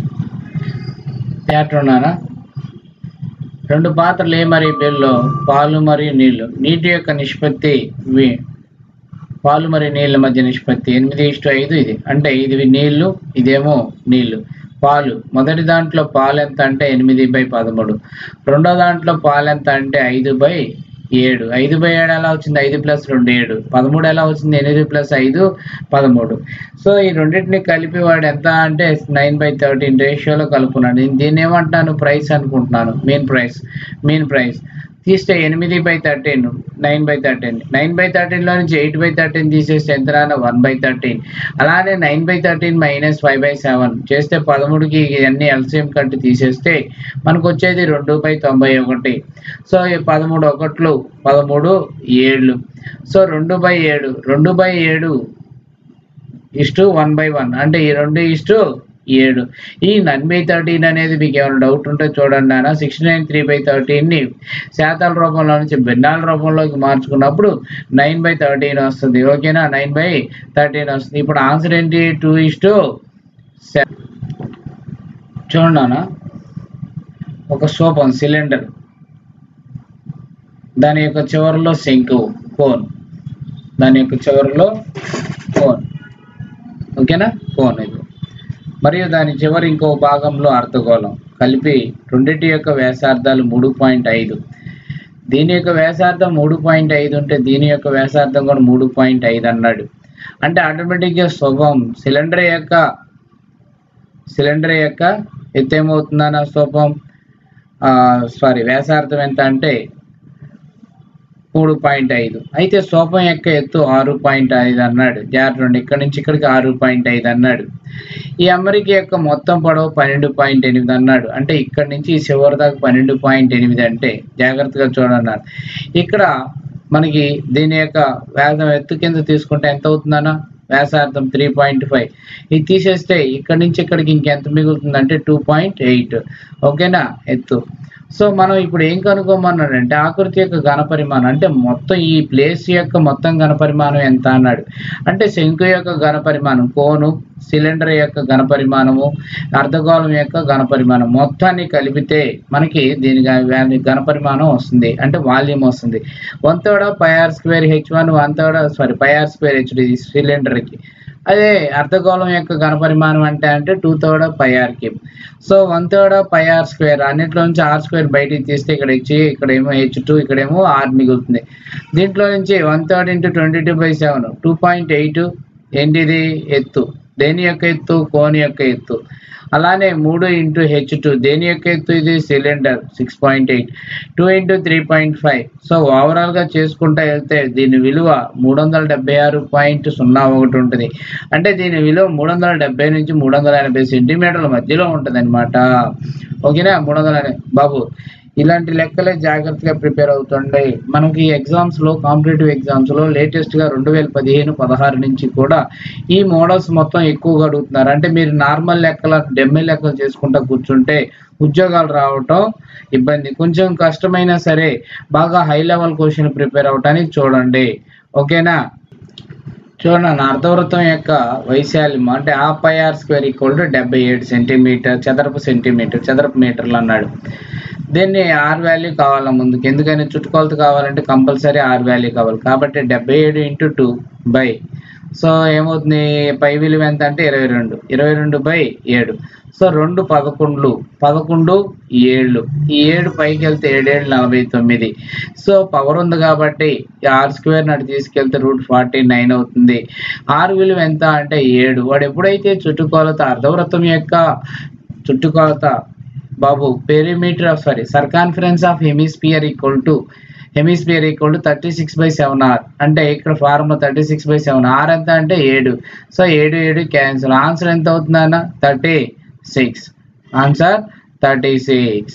ఉన్నానా రెండు పాత్రలు ఏ మరియు బిల్లో పాలు మరియు నీళ్లు నీటి యొక్క నిష్పత్తి వి- పాలు మరియు నీళ్ళ మధ్య నిష్పత్తి ఎనిమిది ఇష్టు ఐదు ఇది అంటే ఇది నీళ్లు ఇదేమో నీళ్లు పాలు మొదటి దాంట్లో పాలు ఎంత అంటే ఎనిమిది బై పదమూడు రెండో దాంట్లో పాలు ఎంత అంటే ఐదు బై ఏడు ఐదు బై ఏడు ఎలా వచ్చింది ఐదు ప్లస్ రెండు ఏడు పదమూడు ఎలా వచ్చింది ఎనిమిది ప్లస్ ఐదు పదమూడు సో ఈ రెండింటిని కలిపి వాడు ఎంత అంటే నైన్ బై థర్టీన్ రేషియోలో కలుపుకున్నాడు నేను దీన్ని ఏమంటున్నాను ప్రైస్ అనుకుంటున్నాను మెయిన్ ప్రైస్ మెయిన్ ప్రైస్ తీస్తే ఎనిమిది by thirteen nine by thirteen nine by థర్టీన్లో నుంచి ఎయిట్ బై థర్టీన్ తీసేస్తే ఎంత రానా వన్ బై థర్టీన్ అలానే nine by thirteen minus five by seven చేస్తే పదమూడుకి ఇవన్నీ ఎల్సిఎం కట్టి తీసేస్తే మనకు వచ్చేది రెండు బై తొంభై ఒకటి సో ఈ పదమూడు ఒకట్లు పదమూడు ఏళ్ళు సో రెండు బై ఏడు రెండు బై ఏడు ఇస్టు వన్ బై వన్ అంటే ఈ రెండు ఇస్టు ఏడు ఈ నైన్ బై థర్టీన్ అనేది మీకు ఏమైనా డౌట్ ఉంటే చూడండి నాన్న సిక్స్టీ నైన్ త్రీ బై థర్టీన్ని శాతాల రూపంలో నుంచి భిన్నాల రూపంలోకి మార్చుకున్నప్పుడు నైన్ బై థర్టీన్ వస్తుంది ఓకేనా నైన్ బై థర్టీన్ వస్తుంది ఇప్పుడు ఆన్సర్ ఏంటి టూ ఇస్టు చూడండి నాన్న ఒక సోపం సిలిండర్ దాని యొక్క చివరిలో శంకు కోన్ దాని యొక్క చివరిలో కోన్ ఓకేనా కోన్ ఇది మరియు దాని చివరి ఇంకో భాగంలో అర్ధగోళం కలిపి రెండింటి యొక్క వ్యాసార్థాలు మూడు పాయింట్ ఐదు దీని యొక్క వ్యాసార్థం మూడు పాయింట్ ఐదు ఉంటే దీని యొక్క వ్యాసార్థం కూడా మూడు పాయింట్ ఐదు అన్నాడు అంటే ఆటోమేటిక్గా శుభం సిలిండర్ యొక్క సిలిండర్ యొక్క ఎత్తు ఏమవుతుందన్న శుభం సారీ వ్యాసార్థం ఎంత అంటే మూడు పాయింట్ ఐదు అయితే సోపం యొక్క ఎత్తు ఆరు పాయింట్ ఐదు అన్నాడు జాగ్రత్త ఇక్కడ నుంచి ఇక్కడికి ఆరు పాయింట్ ఐదు అన్నాడు ఈ అమరిక యొక్క మొత్తం పొడవు పన్నెండు పాయింట్ ఎనిమిది అన్నాడు అంటే ఇక్కడ నుంచి ఈ చివరి దాకా పన్నెండు పాయింట్ ఎనిమిది అంటే జాగ్రత్తగా చూడన్నారు ఇక్కడ మనకి దీని యొక్క వ్యాసం ఎత్తు కింద తీసుకుంటే ఎంత అవుతుందన్న వ్యాసార్థం త్రీ పాయింట్ ఫైవ్ ఇది తీసేస్తే ఇక్కడ నుంచి ఇక్కడికి ఇంకెంత మిగులుతుంది అంటే టూ పాయింట్ ఎయిట్ ఓకేనా ఎత్తు సో మనం ఇప్పుడు ఏం కనుక్కోమన్నాడంటే ఆకృతి యొక్క ఘనపరిమాణం అంటే మొత్తం ఈ ప్లేస్ యొక్క మొత్తం ఘనపరిమాణం ఎంత అన్నాడు అంటే శంకు యొక్క ఘనపరిమాణం కోను సిలిండర్ యొక్క ఘనపరిమాణము అర్ధగోళం యొక్క ఘనపరిమాణం మొత్తాన్ని కలిపితే మనకి దీని ఘ- ఘనపరిమాణం వస్తుంది అంటే వాల్యూమ్ వస్తుంది one third of pi r square h one one third sorry pi r square h సిలిండర్కి అదే అర్ధగోళం యొక్క ఘనపరిమాణం అంటే అంటే two third of pi r cube so one third of pi r square అన్నిట్లో నుంచి ఆర్ స్క్వేర్ బయటికి తీస్తే ఇక్కడ హెచ్ ఇక్కడేమో హెచ్ టూ ఇక్కడేమో ఆర్ మిగులుతుంది దీంట్లో నుంచి one third into twenty two by seven two point eight ఏంటిది ఎత్తు దేని యొక్క ఎత్తు కోని యొక్క ఎత్తు అలానే మూడు ఇంటూ హెచ్ టూ దేని యొక్క ఎత్తు ఇది cylinder six point eight two into three point five so ఓవరాల్గా చేసుకుంటా వెళ్తే దీని విలువ మూడు వందల డెబ్బై ఆరు పాయింట్ సున్నా ఒకటి ఉంటుంది అంటే దీని విలువ మూడు వందల డెబ్బై నుంచి మూడు వందల ఎనభై సెంటీమీటర్ల మధ్యలో ఉంటుంది అనమాట ఓకేనా మూడు వందల ఎన- బాబు ఇలాంటి లెక్కలే జాగ్రత్తగా ప్రిపేర్ అవుతుండే మనకి ఎగ్జామ్స్ లో కాంపిటేటివ్ ఎగ్జామ్స్ లో లేటెస్ట్ గా రెండు వేల పదిహేను పదహారు నుంచి కూడా ఈ మోడల్స్ మొత్తం ఎక్కువగా అడుగుతున్నారు అంటే మీరు నార్మల్ లెక్కల డెమ్మె లెక్కలు చేసుకుంటా కూర్చుంటే ఉద్యోగాలు రావటం ఇబ్బంది కొంచెం కష్టమైనా సరే బాగా హై లెవెల్ క్వశ్చన్ ప్రిపేర్ అవడానికి చూడండి ఓకేనా చూడండి అర్ధవృత్తం యొక్క వైశాల్యం అంటే ఆ pi r square equal to డెబ్బై ఏడు సెంటీమీటర్ చదరపు సెంటీమీటర్ చదరపు మీటర్లు అన్నాడు దీన్ని ఆర్ వాల్యూ కావాలా ముందుకు ఎందుకని చుట్టుకొలత కావాలంటే కంపల్సరీ ఆర్ వాల్యూ కావాలి కాబట్టి డెబ్బై ఏడు ఇంటూ టూ బై సో ఏమవుతుంది పై విలువ ఎంత అంటే ఇరవై రెండు ఇరవై రెండు బై ఏడు సో రెండు పదకొండులు పదకొండు ఏళ్ళు ఈ ఏడు పైకి వెళ్తే ఏడేళ్ళు నలభై తొమ్మిది సో పవర్ ఉంది కాబట్టి ఆర్ స్క్వేర్ నాటి తీసుకెళ్తే రూట్ ఫార్టీ నైన్ అవుతుంది ఆర్ విలువ ఎంత అంటే ఏడు వాడు ఎప్పుడైతే చుట్టుకొలత అర్ధవృత్తం యొక్క చుట్టుకొలత బాబు perimeter of sorry circumference of hemisphere equal to hemisphere equal to thirty six by seven r అంటే ఇక్కడ formula thirty six by seven r ఎంత అంటే ఏడు సో ఏడు ఏడు క్యాన్సిల్ ఆన్సర్ ఎంత అవుతుంది అన్న thirty six answer thirty six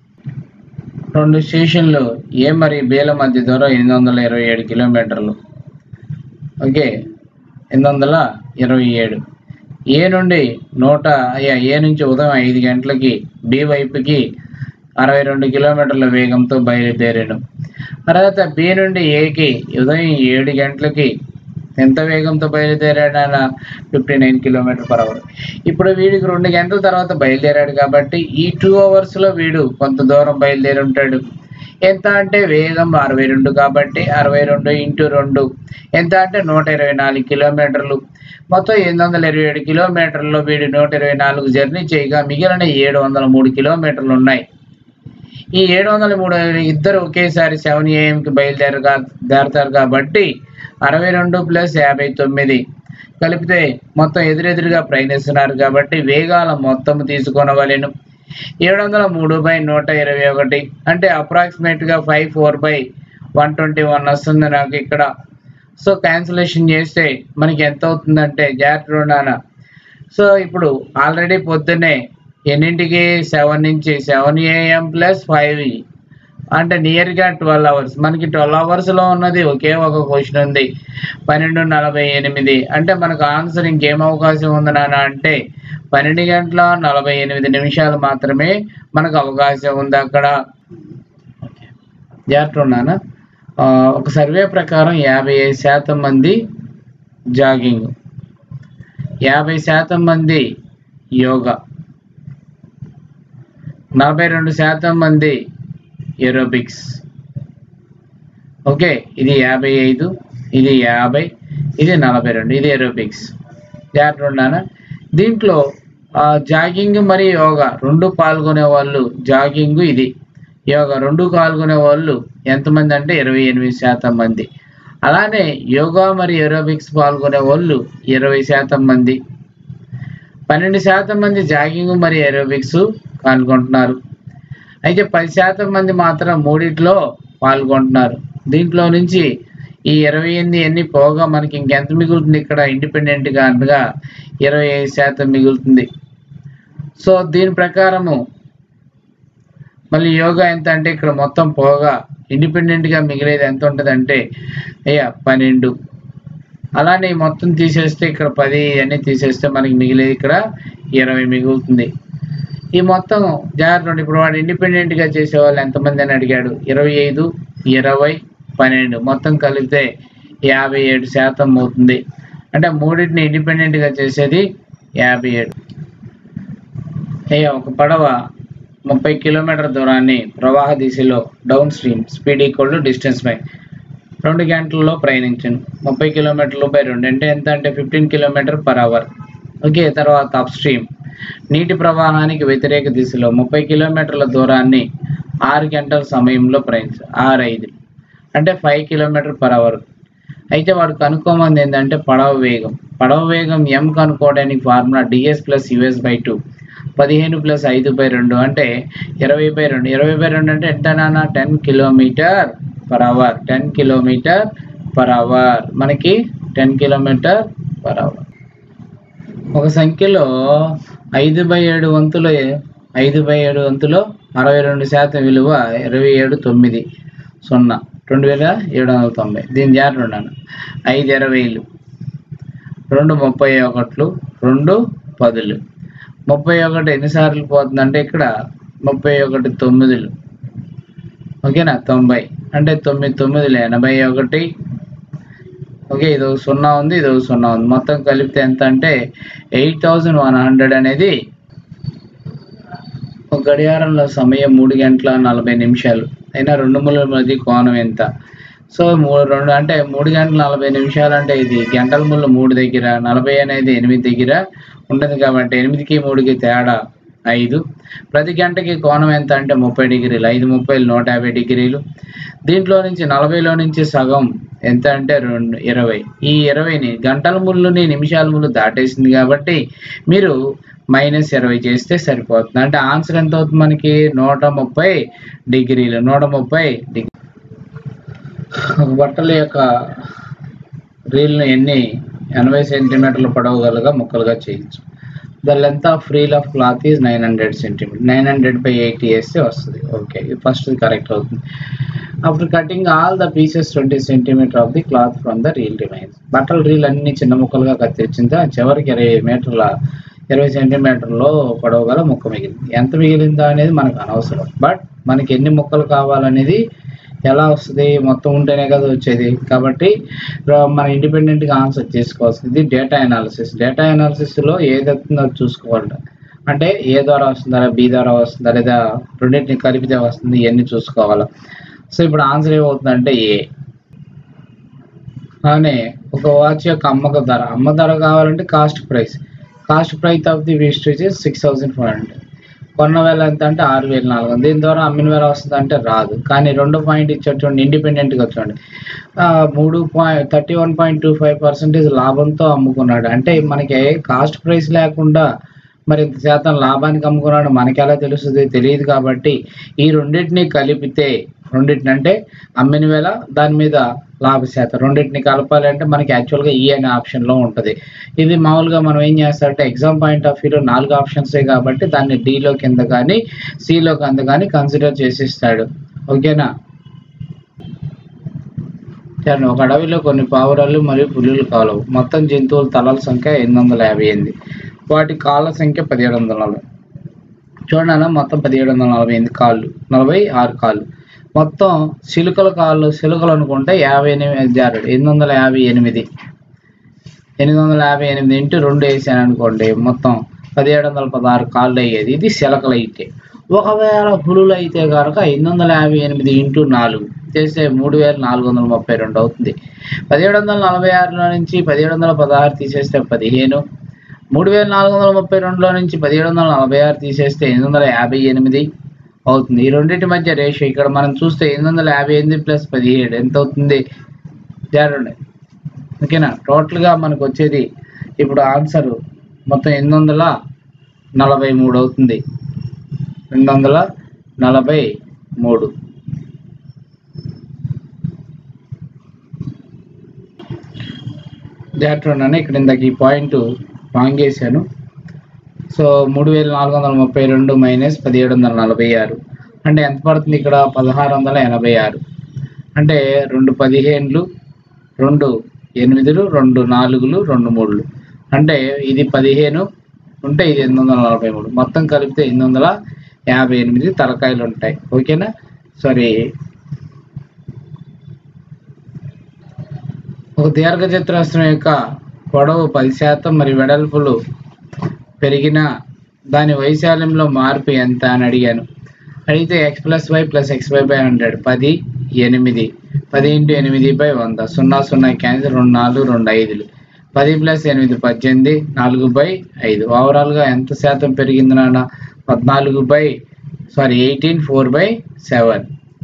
రెండు స్టేషన్లు ఏ మరి బేల మధ్య దూరం ఎనిమిది వందల ఇరవై ఏడు కిలోమీటర్లు ఓకే ఎనిమిది వందల ఇరవై ఏడు ఏ నుండి నూట అయ్యా ఏ నుంచి ఉదయం ఐదు గంటలకి బి వైపుకి అరవై రెండు కిలోమీటర్ల వేగంతో బయలుదేరాడు తర్వాత బి నుండి ఏకి ఉదయం ఏడు గంటలకి ఎంత వేగంతో బయలుదేరాడు ఆయన fifty nine kilometre per hour ఇప్పుడు వీడికి రెండు గంటల తర్వాత బయలుదేరాడు కాబట్టి ఈ టూ అవర్స్లో వీడు కొంత దూరం బయలుదేరి ఉంటాడు ఎంత అంటే వేగం అరవై రెండు కాబట్టి అరవై రెండు ఇంటూ రెండు ఎంత అంటే నూట ఇరవై నాలుగు కిలోమీటర్లు మొత్తం ఎనిమిది వందల ఇరవై ఏడు కిలోమీటర్లలో వీడు నూట ఇరవై నాలుగు జర్నీ చేయగా మిగిలిన ఏడు వందల మూడు కిలోమీటర్లు ఉన్నాయి ఈ ఏడు వందల మూడు ఇద్దరు ఒకేసారి సెవెన్ ఏఎంకి బయలుదేరగా దేరతారు కాబట్టి అరవై రెండు ప్లస్ యాభై తొమ్మిది కలిపితే మొత్తం ఎదురెదురుగా ప్రయాణిస్తున్నారు కాబట్టి వేగాల మొత్తం తీసుకొనవలెను ఏడు వందల మూడు బై నూట ఇరవై ఒకటి అంటే అప్రాక్సిమేట్గా five four by one twenty one వస్తుంది నాకు ఇక్కడ సో క్యాన్సిలేషన్ చేస్తే మనకి ఎంత అవుతుందంటే జాగ్రత్త నాన్న సో ఇప్పుడు ఆల్రెడీ పొద్దున్నే ఎన్నింటికి సెవెన్ నుంచి సెవెన్ ఏఎం ప్లస్ ఫైవ్ అంటే నియర్గా ట్వెల్వ్ అవర్స్ మనకి ట్వెల్వ్ అవర్స్లో ఉన్నది ఒకే ఒక క్వశ్చన్ ఉంది పన్నెండు నలభై ఎనిమిది అంటే మనకు ఆన్సర్ ఇంకేం అవకాశం ఉంది నాన్న అంటే పన్నెండు గంటల నలభై ఎనిమిది నిమిషాలు మాత్రమే మనకు అవకాశం ఉంది అక్కడ జాగ్రత్త ఉన్నానా ఆ, ఒక సర్వే ప్రకారం యాభై ఐదు శాతం మంది జాగింగ్ యాభై శాతం మంది యోగా నలభై రెండు శాతం మంది ఏరోబిక్స్ ఓకే ఇది యాభై ఐదు ఇది యాభై ఇది నలభై రెండు ఇది ఏరోబిక్స్ జాగ్రత్త ఉన్నానా దీంట్లో ఆ, జాగింగ్ మరియు యోగా రెండు పాల్గొనే వాళ్ళు జాగింగ్ ఇది యోగా రెండు పాల్గొనే వాళ్ళు ఎంతమంది అంటే ఇరవై ఎనిమిది శాతం మంది అలానే యోగా మరియు ఏరోబిక్స్ పాల్గొనే వాళ్ళు ఇరవై శాతం మంది పన్నెండు శాతం మంది జాగింగ్ మరియు ఏరోబిక్స్ పాల్గొంటున్నారు అయితే పది శాతం మంది మాత్రం మూడిట్లో పాల్గొంటున్నారు దీంట్లో నుంచి ఈ ఇరవై ఎనిమిది ఎన్ని పోగా మనకి ఇంకెంత మిగులుతుంది ఇక్కడ ఇండిపెండెంట్గా అనగా ఇరవై ఐదు శాతం మిగులుతుంది సో దీని ప్రకారము మళ్ళీ యోగా ఎంత అంటే ఇక్కడ మొత్తం పోగా ఇండిపెండెంట్గా మిగిలేది ఎంత ఉంటుంది అంటే అయ్యా పన్నెండు అలానే ఈ మొత్తం తీసేస్తే ఇక్కడ పది అన్నీ తీసేస్తే మనకి మిగిలేది ఇక్కడ ఇరవై మిగులుతుంది ఈ మొత్తం జాగ్రత్త ఉండి ఇప్పుడు వాడు ఇండిపెండెంట్ గా చేసే వాళ్ళు ఎంతమంది అని అడిగాడు ఇరవై ఐదు ఇరవై పన్నెండు మొత్తం కలిపితే యాభై ఏడు శాతం అవుతుంది అంటే మూడింటిని ఇండిపెండెంట్ గా చేసేది యాభై ఏడు అయ్యా ఒక పడవ ముప్పై కిలోమీటర్ దూరాన్ని ప్రవాహ దిశలో downstream speed equal to distance by రెండు గంటల్లో ప్రయాణించాను ముప్పై కిలోమీటర్లు బై రెండు అంటే ఎంత అంటే fifteen kilometre per hour okay తర్వాత అప్ స్ట్రీమ్ నీటి ప్రవాహానికి వ్యతిరేక దిశలో ముప్పై కిలోమీటర్ల దూరాన్ని ఆరు గంటల సమయంలో ప్రయాణించ ఆరు ఐదు అంటే ఫైవ్ కిలోమీటర్ పర్ అవర్ అయితే వాడు కనుక్కోమంది ఏంటంటే పడవ వేగం పడవ వేగం ఎం కనుక్కోవడానికి formula DS plus US by two పదిహేను ప్లస్ ఐదు బై రెండు అంటే ఇరవై బై రెండు ఇరవై బై రెండు అంటే ఎంత నాన్న ten kilometer per hour ten kilometer per hour మనకి టెన్ కిలోమీటర్ పర్ అవర్ ఒక సంఖ్యలో ఐదు బై ఏడు వంతులు ఐదు బై ఏడు వంతులో అరవై రెండు శాతం విలువ ఇరవై ఏడు తొమ్మిది సున్నా రెండు వేల ఏడు వందల తొంభై దీని జాగ్రత్త ఉన్నాను ఐదు ఇరవైలు రెండు ముప్పై ఒకట్లు రెండు పదులు ముప్పై ఒకటి ఎన్నిసార్లు పోతుందంటే ఇక్కడ ముప్పై ఒకటి తొమ్మిదిలు ఓకేనా తొంభై అంటే తొమ్మిది తొమ్మిదిలు ఎనభై ఒకటి ఓకే ఇది ఒక సున్నా ఉంది ఇది ఒక సున్నా ఉంది మొత్తం కలిపితే ఎంత అంటే ఎయిట్ థౌజండ్ వన్ హండ్రెడ్ అనేది ఒక గడియారంలో సమయం మూడు గంటల నలభై నిమిషాలు అయినా రెండు మూల మధ్య కోణం ఎంత సో మూడు రెండు అంటే మూడు గంటల నలభై నిమిషాలు అంటే ఇది గంటల ముళ్ళ మూడు దగ్గర నలభై అనేది ఎనిమిది దగ్గర ఉంటుంది కాబట్టి ఎనిమిదికి మూడుకి తేడా ఐదు ప్రతి గంటకి కోణం ఎంత అంటే ముప్పై డిగ్రీలు ఐదు ముప్పైలు నూట యాభై డిగ్రీలు దీంట్లో నుంచి నలభైలో నుంచి సగం ఎంత అంటే రెండు ఇరవై ఈ ఇరవైని గంటల ముళ్ళుని నిమిషాల ముళ్ళు దాటేసింది కాబట్టి మీరు మైనస్ ఇరవై చేస్తే సరిపోతుంది అంటే ఆన్సర్ ఎంత అవుతుంది మనకి నూట ముప్పై డిగ్రీలు నూట ముప్పై డిగ్రీ ఒక బట్టల యొక్క రీల్ను ఎన్ని ఎనభై సెంటీమీటర్లు పొడవుగలగా ముక్కలుగా చేయొచ్చు the length of reel of cloth is nine hundred centimetre nine hundred by eighty వేస్తే వస్తుంది ఓకే ఫస్ట్ కరెక్ట్ అవుతుంది after cutting all the pieces twenty centimetre of the cloth from the reel remains బట్టల reel అన్ని చిన్న ముక్కలుగా కత్తిరించింది చివరికి ఇరవై మీటర్ల ఇరవై సెంటీమీటర్లో పొడవు గల ముక్క మిగిలింది ఎంత మిగిలిందా అనేది మనకు అనవసరం బట్ మనకి ఎన్ని ముక్కలు కావాలనేది ఎలా వస్తుంది మొత్తం ఉంటేనే కదా వచ్చేది కాబట్టి ర- మన ఇండిపెండెంట్గా ఆన్సర్ చేసుకోవాల్సింది డేటా అనాలిసిస్ డేటా అనాలిసిస్లో ఏది వస్తుందో అది చూసుకోవాలి అంటే ఏ ద్వారా వస్తుందా బి ద్వారా వస్తుందా లేదా రెండింటిని కలిపితే వస్తుంది ఇవన్నీ చూసుకోవాలి సో ఇప్పుడు ఆన్సర్ ఏమవుతుందంటే ఏ అలానే ఒక వాచ్ యొక్క అమ్మక ధర అమ్మ ధర కావాలంటే cost price cost price of the wastage six thousand five hundred కొన్న వేల ఎంత అంటే ఆరు వేల నాలుగు వందలు దీని ద్వారా అమ్మిన వేల వస్తుంది అంటే రాదు కానీ రెండో పాయింట్ ఇచ్చాడు చూడండి ఇండిపెండెంట్గా చూడండి ఆ, మూడు point thirty one point two five percentage లాభంతో అమ్ముకున్నాడు అంటే మనకి కాస్ట్ ప్రైస్ లేకుండా మరి ఇంత శాతం లాభానికి అమ్ముకున్నాడు మనకి ఎలా తెలుస్తుంది తెలియదు కాబట్టి ఈ రెండింటిని కలిపితే రెండింటిని అంటే అమ్మిన వేళ దాని మీద లాభ శాతం రెండింటిని కలపాలి అంటే మనకి యాక్చువల్గా ఈ అనే ఆప్షన్లో ఉంటుంది ఇది మామూలుగా మనం ఏం చేస్తారంటే ఎగ్జామ్ పాయింట్ ఆఫ్ వ్యూలో నాలుగు ఆప్షన్సే కాబట్టి దాన్ని డీలో కింద కానీ సిలో కింద కానీ కన్సిడర్ చేసిస్తాడు ఓకేనా చూడండి ఒక అడవిలో కొన్ని పావురాలు మరియు పులులు కాలవు మొత్తం జంతువుల తలల సంఖ్య ఎనిమిది వందల యాభై ఎనిమిది వాటి కాళ్ళ సంఖ్య పదిహేడు వందల నలభై చూడండి అన్న మొత్తం పదిహేడు వందల నలభై ఎనిమిది కాళ్ళు నలభై ఆరు కాళ్ళు మొత్తం చిలుకల కాళ్ళు చిలుకలు అనుకుంటే యాభై ఎనిమిది జారుడు ఎనిమిది వందల యాభై ఎనిమిది ఎనిమిది వందల యాభై ఎనిమిది ఇంటూ రెండు వేసాను అనుకోండి మొత్తం పదిహేడు వందల పదహారు కాళ్ళు అయ్యేది ఇది చిలకలు అయితే ఒకవేళ పులులు అయితే కనుక ఎనిమిది వందల యాభై ఎనిమిది ఇంటూ నాలుగు చేస్తే మూడు వేల నాలుగు వందల ముప్పై రెండు అవుతుంది పదిహేడు వందల నలభై ఆరులో నుంచి పదిహేడు వందల పదహారు తీసేస్తే పదిహేను మూడు వేల నాలుగు వందల ముప్పై రెండులో నుంచి పదిహేడు వందల నలభై ఆరు తీసేస్తే ఎనిమిది వందల యాభై ఎనిమిది అవుతుంది ఈ రెండింటి మధ్య రేషియో ఇక్కడ మనం చూస్తే ఎనిమిది వందల యాభై ఎనిమిది ప్లస్ పదిహేడు ఎంత అవుతుంది చూడండి ఓకేనా టోటల్గా మనకు వచ్చేది ఇప్పుడు ఆన్సర్ మొత్తం ఎనిమిది వందల నలభై మూడు అవుతుంది రెండు వందల నలభై మూడు జాగ్రత్త ఉండండి ఇక్కడ ఇందాక ఈ పాయింట్ రాంగ్ వేసాను సో మూడు వేల నాలుగు వందల ముప్పై రెండు మైనస్ పదిహేడు వందల నలభై ఆరు అంటే ఎంత పడుతుంది ఇక్కడ పదహారు వందల ఎనభై ఆరు అంటే రెండు పదిహేనులు రెండు ఎనిమిదిలు రెండు నాలుగులు రెండు మూడులు అంటే ఇది పదిహేను ఉంటే ఇది ఎనిమిది వందల నలభై మూడు మొత్తం కలిపితే ఎనిమిది వందల యాభై ఎనిమిది తలకాయలు ఉంటాయి ఓకేనా సారీ ఒక దీర్ఘచతురస్రం యొక్క పొడవు పది శాతం మరి వెడల్పులు పెరిగిన దాని వైశాల్యంలో మార్పు ఎంత అని అడిగాను అడిగితే x plus y plus x y by hundred పది ఎనిమిది పది ఇంటూ ఎనిమిది బై వంద సున్నా సున్నా క్యాన్సర్ రెండు నాలుగు రెండు ఐదులు పది ప్లస్ ఎనిమిది పద్దెనిమిది నాలుగు బై ఐదు ఓవరాల్గా ఎంత శాతం పెరిగింది నాన్న పద్నాలుగు by sorry eighteen four by seven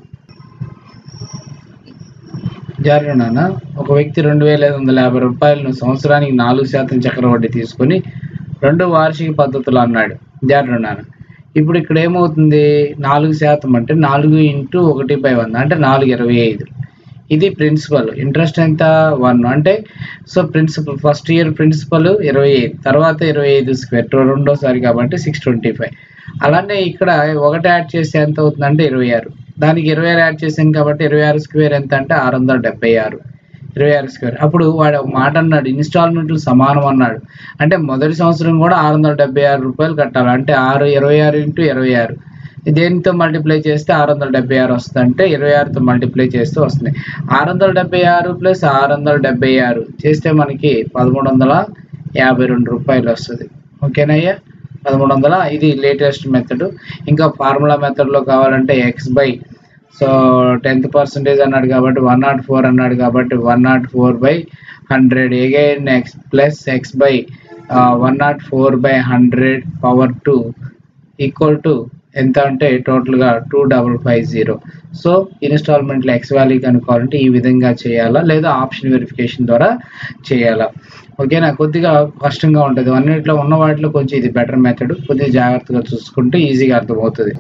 నాన్న ఒక వ్యక్తి రెండు వేల ఐదు వందల యాభై రూపాయలను సంవత్సరానికి నాలుగు శాతం చక్రవడ్డీ తీసుకొని రెండు వార్షిక పద్ధతులు అన్నాడు నాన్న ఇప్పుడు ఇక్కడ ఏమవుతుంది నాలుగు శాతం అంటే నాలుగు ఇంటూ ఒకటి బై వంద అంటే నాలుగు ఇరవై ఐదు ఇది ప్రిన్సిపల్ ఇంట్రెస్ట్ ఎంత వన్ అంటే so principal first year principal ఇరవై ఐదు తర్వాత ఇరవై ఐదు స్క్వేర్ రెండోసారి కాబట్టి సిక్స్ ట్వంటీ ఫైవ్ అలానే ఇక్కడ ఒకటి యాడ్ చేస్తే ఎంత అవుతుందంటే ఇరవై ఆరు దానికి ఇరవై ఆరు యాడ్ చేసాను కాబట్టి ఇరవై ఆరు స్క్వేర్ ఎంత అంటే ఆరు వందల డెబ్బై ఆరు ఇరవై ఆరు స్క్వేర్ అప్పుడు వాడు ఒక మాట అన్నాడు ఇన్స్టాల్మెంట్లు సమానం అన్నాడు అంటే మొదటి సంవత్సరం కూడా ఆరు వందల డెబ్బై ఆరు రూపాయలు కట్టాలి అంటే ఆరు ఇరవై ఆరు ఇంటూ ఇరవై ఆరు దేనితో మల్టిప్లై చేస్తే ఆరు వందల డెబ్బై ఆరు వస్తుంది అంటే ఇరవై ఆరుతో మల్టిప్లై చేస్తే వస్తుంది ఆరు వందల డెబ్బై ఆరు ప్లస్ ఆరు వందల డెబ్బై ఆరు చేస్తే మనకి పదమూడు వందల యాభై రెండు రూపాయలు వస్తుంది ఓకేనయ్యా పదమూడు వందల ఇది లేటెస్ట్ మెథడ్ ఇంకా ఫార్ములా మెథడ్లో కావాలంటే x by so tenth percentage అన్నాడు కాబట్టి వన్ నాట్ ఫోర్ అన్నాడు కాబట్టి one naught four by hundred again x plus x by one naught four by hundred power two equal to ఎంత అంటే టోటల్గా two double five zero so ఇన్స్టాల్మెంట్లో x value కనుక్కోవాలంటే ఈ విధంగా చేయాలా లేదా ఆప్షన్ వెరిఫికేషన్ ద్వారా చేయాలా ఓకేనా కొద్దిగా కష్టంగా ఉంటుంది అన్నింటిలో ఉన్న వాటిలో కొంచెం ఇది బెటర్ మెథడ్ కొద్దిగా జాగ్రత్తగా చూసుకుంటే ఈజీగా అర్థమవుతుంది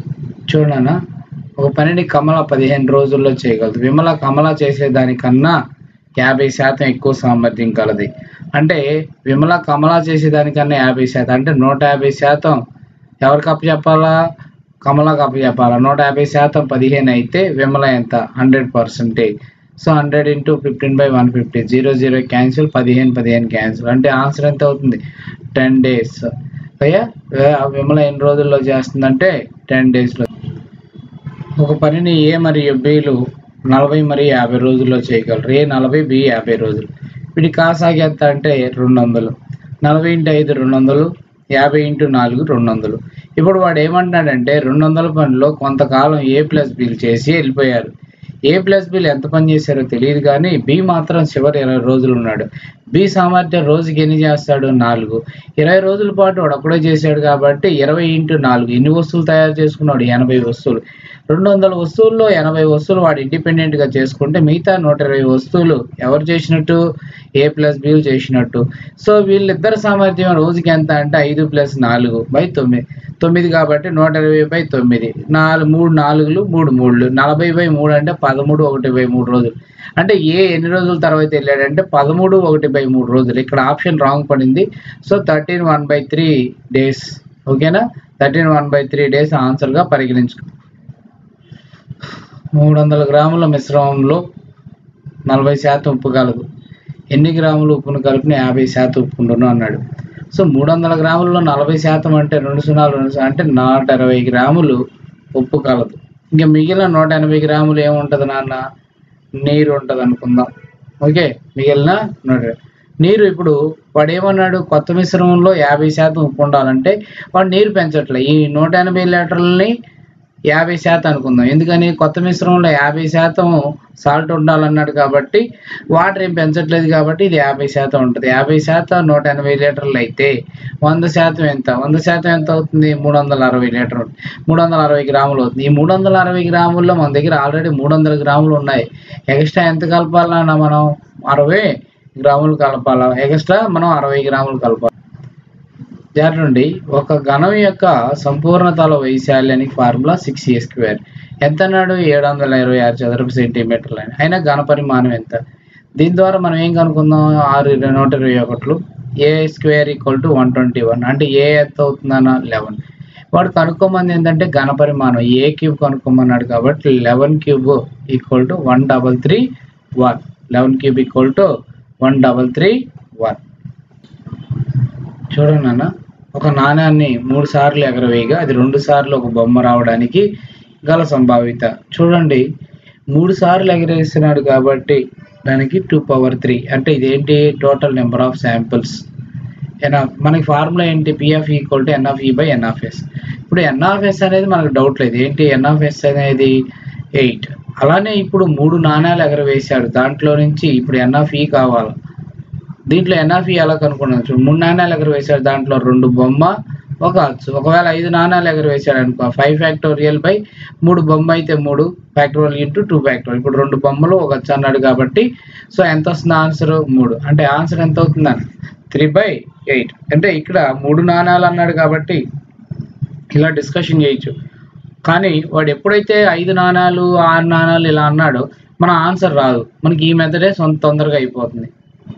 చూడనా ఒక పనిని కమల పదిహేను రోజుల్లో చేయగలదు విమల కమల చేసేదానికన్నా యాభై శాతం ఎక్కువ సామర్థ్యం కలది అంటే విమల కమల చేసేదానికన్నా యాభై శాతం అంటే నూట యాభై శాతం ఎవరికి అప్పచెప్పాలా కమలకు అప్పచెప్పాలా నూట యాభై శాతం పదిహేను అయితే విమల ఎంత hundred percentage so hundred into fifteen by one fifty zero zero cancel పదిహేను పదిహేను క్యాన్సిల్ అంటే ఆన్సర్ ఎంత అవుతుంది టెన్ డేస్ అయ్యా విమల ఎన్ని రోజుల్లో చేస్తుందంటే టెన్ డేస్లో ఒక పనిని ఏ మరియు బిలు నలభై మరియు యాభై రోజుల్లో చేయగలరు ఏ నలభై బి యాభై రోజులు వీటి కాసాగి ఎంత అంటే రెండు వందలు నలభై ఇంటూ ఐదు రెండు వందలు యాభై ఇంటూ నాలుగు రెండు వందలు ఇప్పుడు వాడు ఏమంటున్నాడంటే రెండు వందల పనిలో కొంతకాలం ఏ ప్లస్ బిల్ చేసి వెళ్ళిపోయారు ఏ ప్లస్ బిల్ ఎంత పని చేశారో తెలియదు కానీ బి మాత్రం చివరి ఇరవై రోజులు ఉన్నాడు బి సామర్థ్యం రోజుకి ఎన్ని చేస్తాడు నాలుగు ఇరవై రోజుల పాటు వాడు ఒక్కడే చేశాడు కాబట్టి ఇరవై ఇంటూ నాలుగు ఎన్ని వస్తువులు తయారు చేసుకున్నాడు ఎనభై వస్తువులు రెండు వందల వస్తువుల్లో ఎనభై వస్తువులు వాడు ఇండిపెండెంట్ గా చేసుకుంటే మిగతా నూట ఇరవై వస్తువులు ఎవరు చేసినట్టు ఏ ప్లస్ బి చేసినట్టు సో వీళ్ళిద్దరు సామర్థ్యం రోజుకి ఎంత అంటే ఐదు ప్లస్ నాలుగు బై తొమ్మిది తొమ్మిది కాబట్టి నూట ఇరవై బై తొమ్మిది నాలుగు మూడు నాలుగులు మూడు మూడులు నలభై బై మూడు అంటే పదమూడు ఒకటి బై మూడు రోజులు అంటే ఏ ఎన్ని రోజుల తర్వాత వెళ్ళాడంటే పదమూడు ఒకటి బై మూడు రోజులు ఇక్కడ ఆప్షన్ రాంగ్ పడింది so thirteen one by three days ఓకేనా thirteen one by three days ఆన్సర్గా పరిగణించుకో మూడు వందల గ్రాముల మిశ్రమంలో నలభై శాతం ఉప్పు కలదు ఎన్ని గ్రాములు ఉప్పును కలిపిన యాభై శాతం ఉప్పు ఉండును అన్నాడు సో మూడు వందల గ్రాములలో నలభై శాతం అంటే రెండు సున్నాలు రెండు సున్నా అంటే నూట ఇరవై గ్రాములు ఉప్పు కలదు ఇంకా మిగిలిన నూట ఎనభై గ్రాములు ఏముంటుంది నాన్న నీరు ఉంటుంది అనుకుందాం ఓకే మిగిలిన నూట నీరు ఇప్పుడు వాడు ఏమన్నాడు కొత్త మిశ్రమంలో యాభై శాతం ఉప్పు ఉండాలంటే వాడు నీరు పెంచట్లే ఈ నూట ఎనభై లీటర్లని యాభై శాతం అనుకుందాం ఎందుకని కొత్త మిశ్రమంలో యాభై శాతం సాల్ట్ ఉండాలన్నాడు కాబట్టి వాటర్ ఏం పెంచట్లేదు కాబట్టి ఇది యాభై శాతం ఉంటుంది యాభై శాతం నూట ఎనభై లీటర్లు అయితే వంద శాతం ఎంత వంద శాతం ఎంత అవుతుంది మూడు వందల అరవై లీటర్లు మూడు వందల అరవై గ్రాములు అవుతుంది ఈ మూడు వందల అరవై గ్రాముల్లో మన దగ్గర ఆల్రెడీ మూడు వందల గ్రాములు ఉన్నాయి ఎక్స్ట్రా ఎంత కలపాలన్నా మనం అరవై గ్రాములు కలపాలా ఎక్స్ట్రా మనం అరవై గ్రాములు కలపాలి నుండి ఒక ఘనం యొక్క సంపూర్ణతల వైశాల్యానికి ఫార్ములా సిక్స్ ఏ స్క్వేర్ ఎంత అన్నాడు ఏడు వందల ఇరవై ఆరు చదరపు సెంటీమీటర్లు అని అయినా ఘన పరిమాణం ఎంత దీని ద్వారా మనం ఏం కనుక్కుందాం ఆరు ఇరవై నూట ఇరవై ఒకట్లు a square equal to one twenty one అంటే ఏ ఎంత అవుతుందన్న లెవెన్ వాడు కనుక్కోమంది ఏంటంటే ఘన పరిమాణం ఏ క్యూబ్ కనుక్కోమన్నాడు కాబట్టి eleven cube equal to one double three one eleven cube equal to one double three one చూడండి నాన్న ఒక నాణ్యాన్ని మూడు సార్లు ఎగరవేయగా అది రెండు సార్లు ఒక బొమ్మ రావడానికి గల సంభావిత చూడండి మూడు సార్లు ఎగరేస్తున్నాడు కాబట్టి దానికి టూ పవర్ త్రీ అంటే ఇదేంటి టోటల్ నెంబర్ ఆఫ్ శాంపిల్స్ ఎన్ఆఫ్ మనకి ఫార్ములా ఏంటి పిఎఫ్ ఈక్వల్ టు ఎన్ఆఫ్ ఈ బై ఎన్ఆఫ్ఎస్ ఇప్పుడు ఎన్ఆఫ్ఎస్ అనేది మనకు డౌట్ లేదు ఏంటి ఎన్ఆఫ్ఎస్ అనేది ఎయిట్ అలానే ఇప్పుడు మూడు నాణ్యాలు ఎగరవేశాడు దాంట్లో నుంచి ఇప్పుడు ఎన్ఆఫ్ ఈ కావాలి దీంట్లో ఎన్ఆర్ఫీ ఎలా కనుక్కున్నాను చూడు మూడు నాణ్యాలు ఎగర వేశాడు దాంట్లో రెండు బొమ్మ ఒక అచ్చు ఒకవేళ ఐదు నాణ్యాలు ఎగర వేశాడు అనుకో ఫైవ్ ఫ్యాక్టోరియల్ బై మూడు బొమ్మ అయితే మూడు ఫ్యాక్టోరియల్ ఇంటూ టూ ఫ్యాక్టోరియల్ ఇప్పుడు రెండు బొమ్మలు ఒక అచ్చు అన్నాడు కాబట్టి సో ఎంత వస్తుంది ఆన్సర్ మూడు అంటే ఆన్సర్ ఎంత అవుతుందని త్రీ బై ఎయిట్ అంటే ఇక్కడ మూడు నాణ్యాలు అన్నాడు కాబట్టి ఇలా డిస్కషన్ చేయొచ్చు కానీ వాడు ఎప్పుడైతే ఐదు నాణాలు ఆరు నాణాలు ఇలా అన్నాడో మన ఆన్సర్ రాదు మనకి ఈ మెథడే సొంత తొందరగా అయిపోతుంది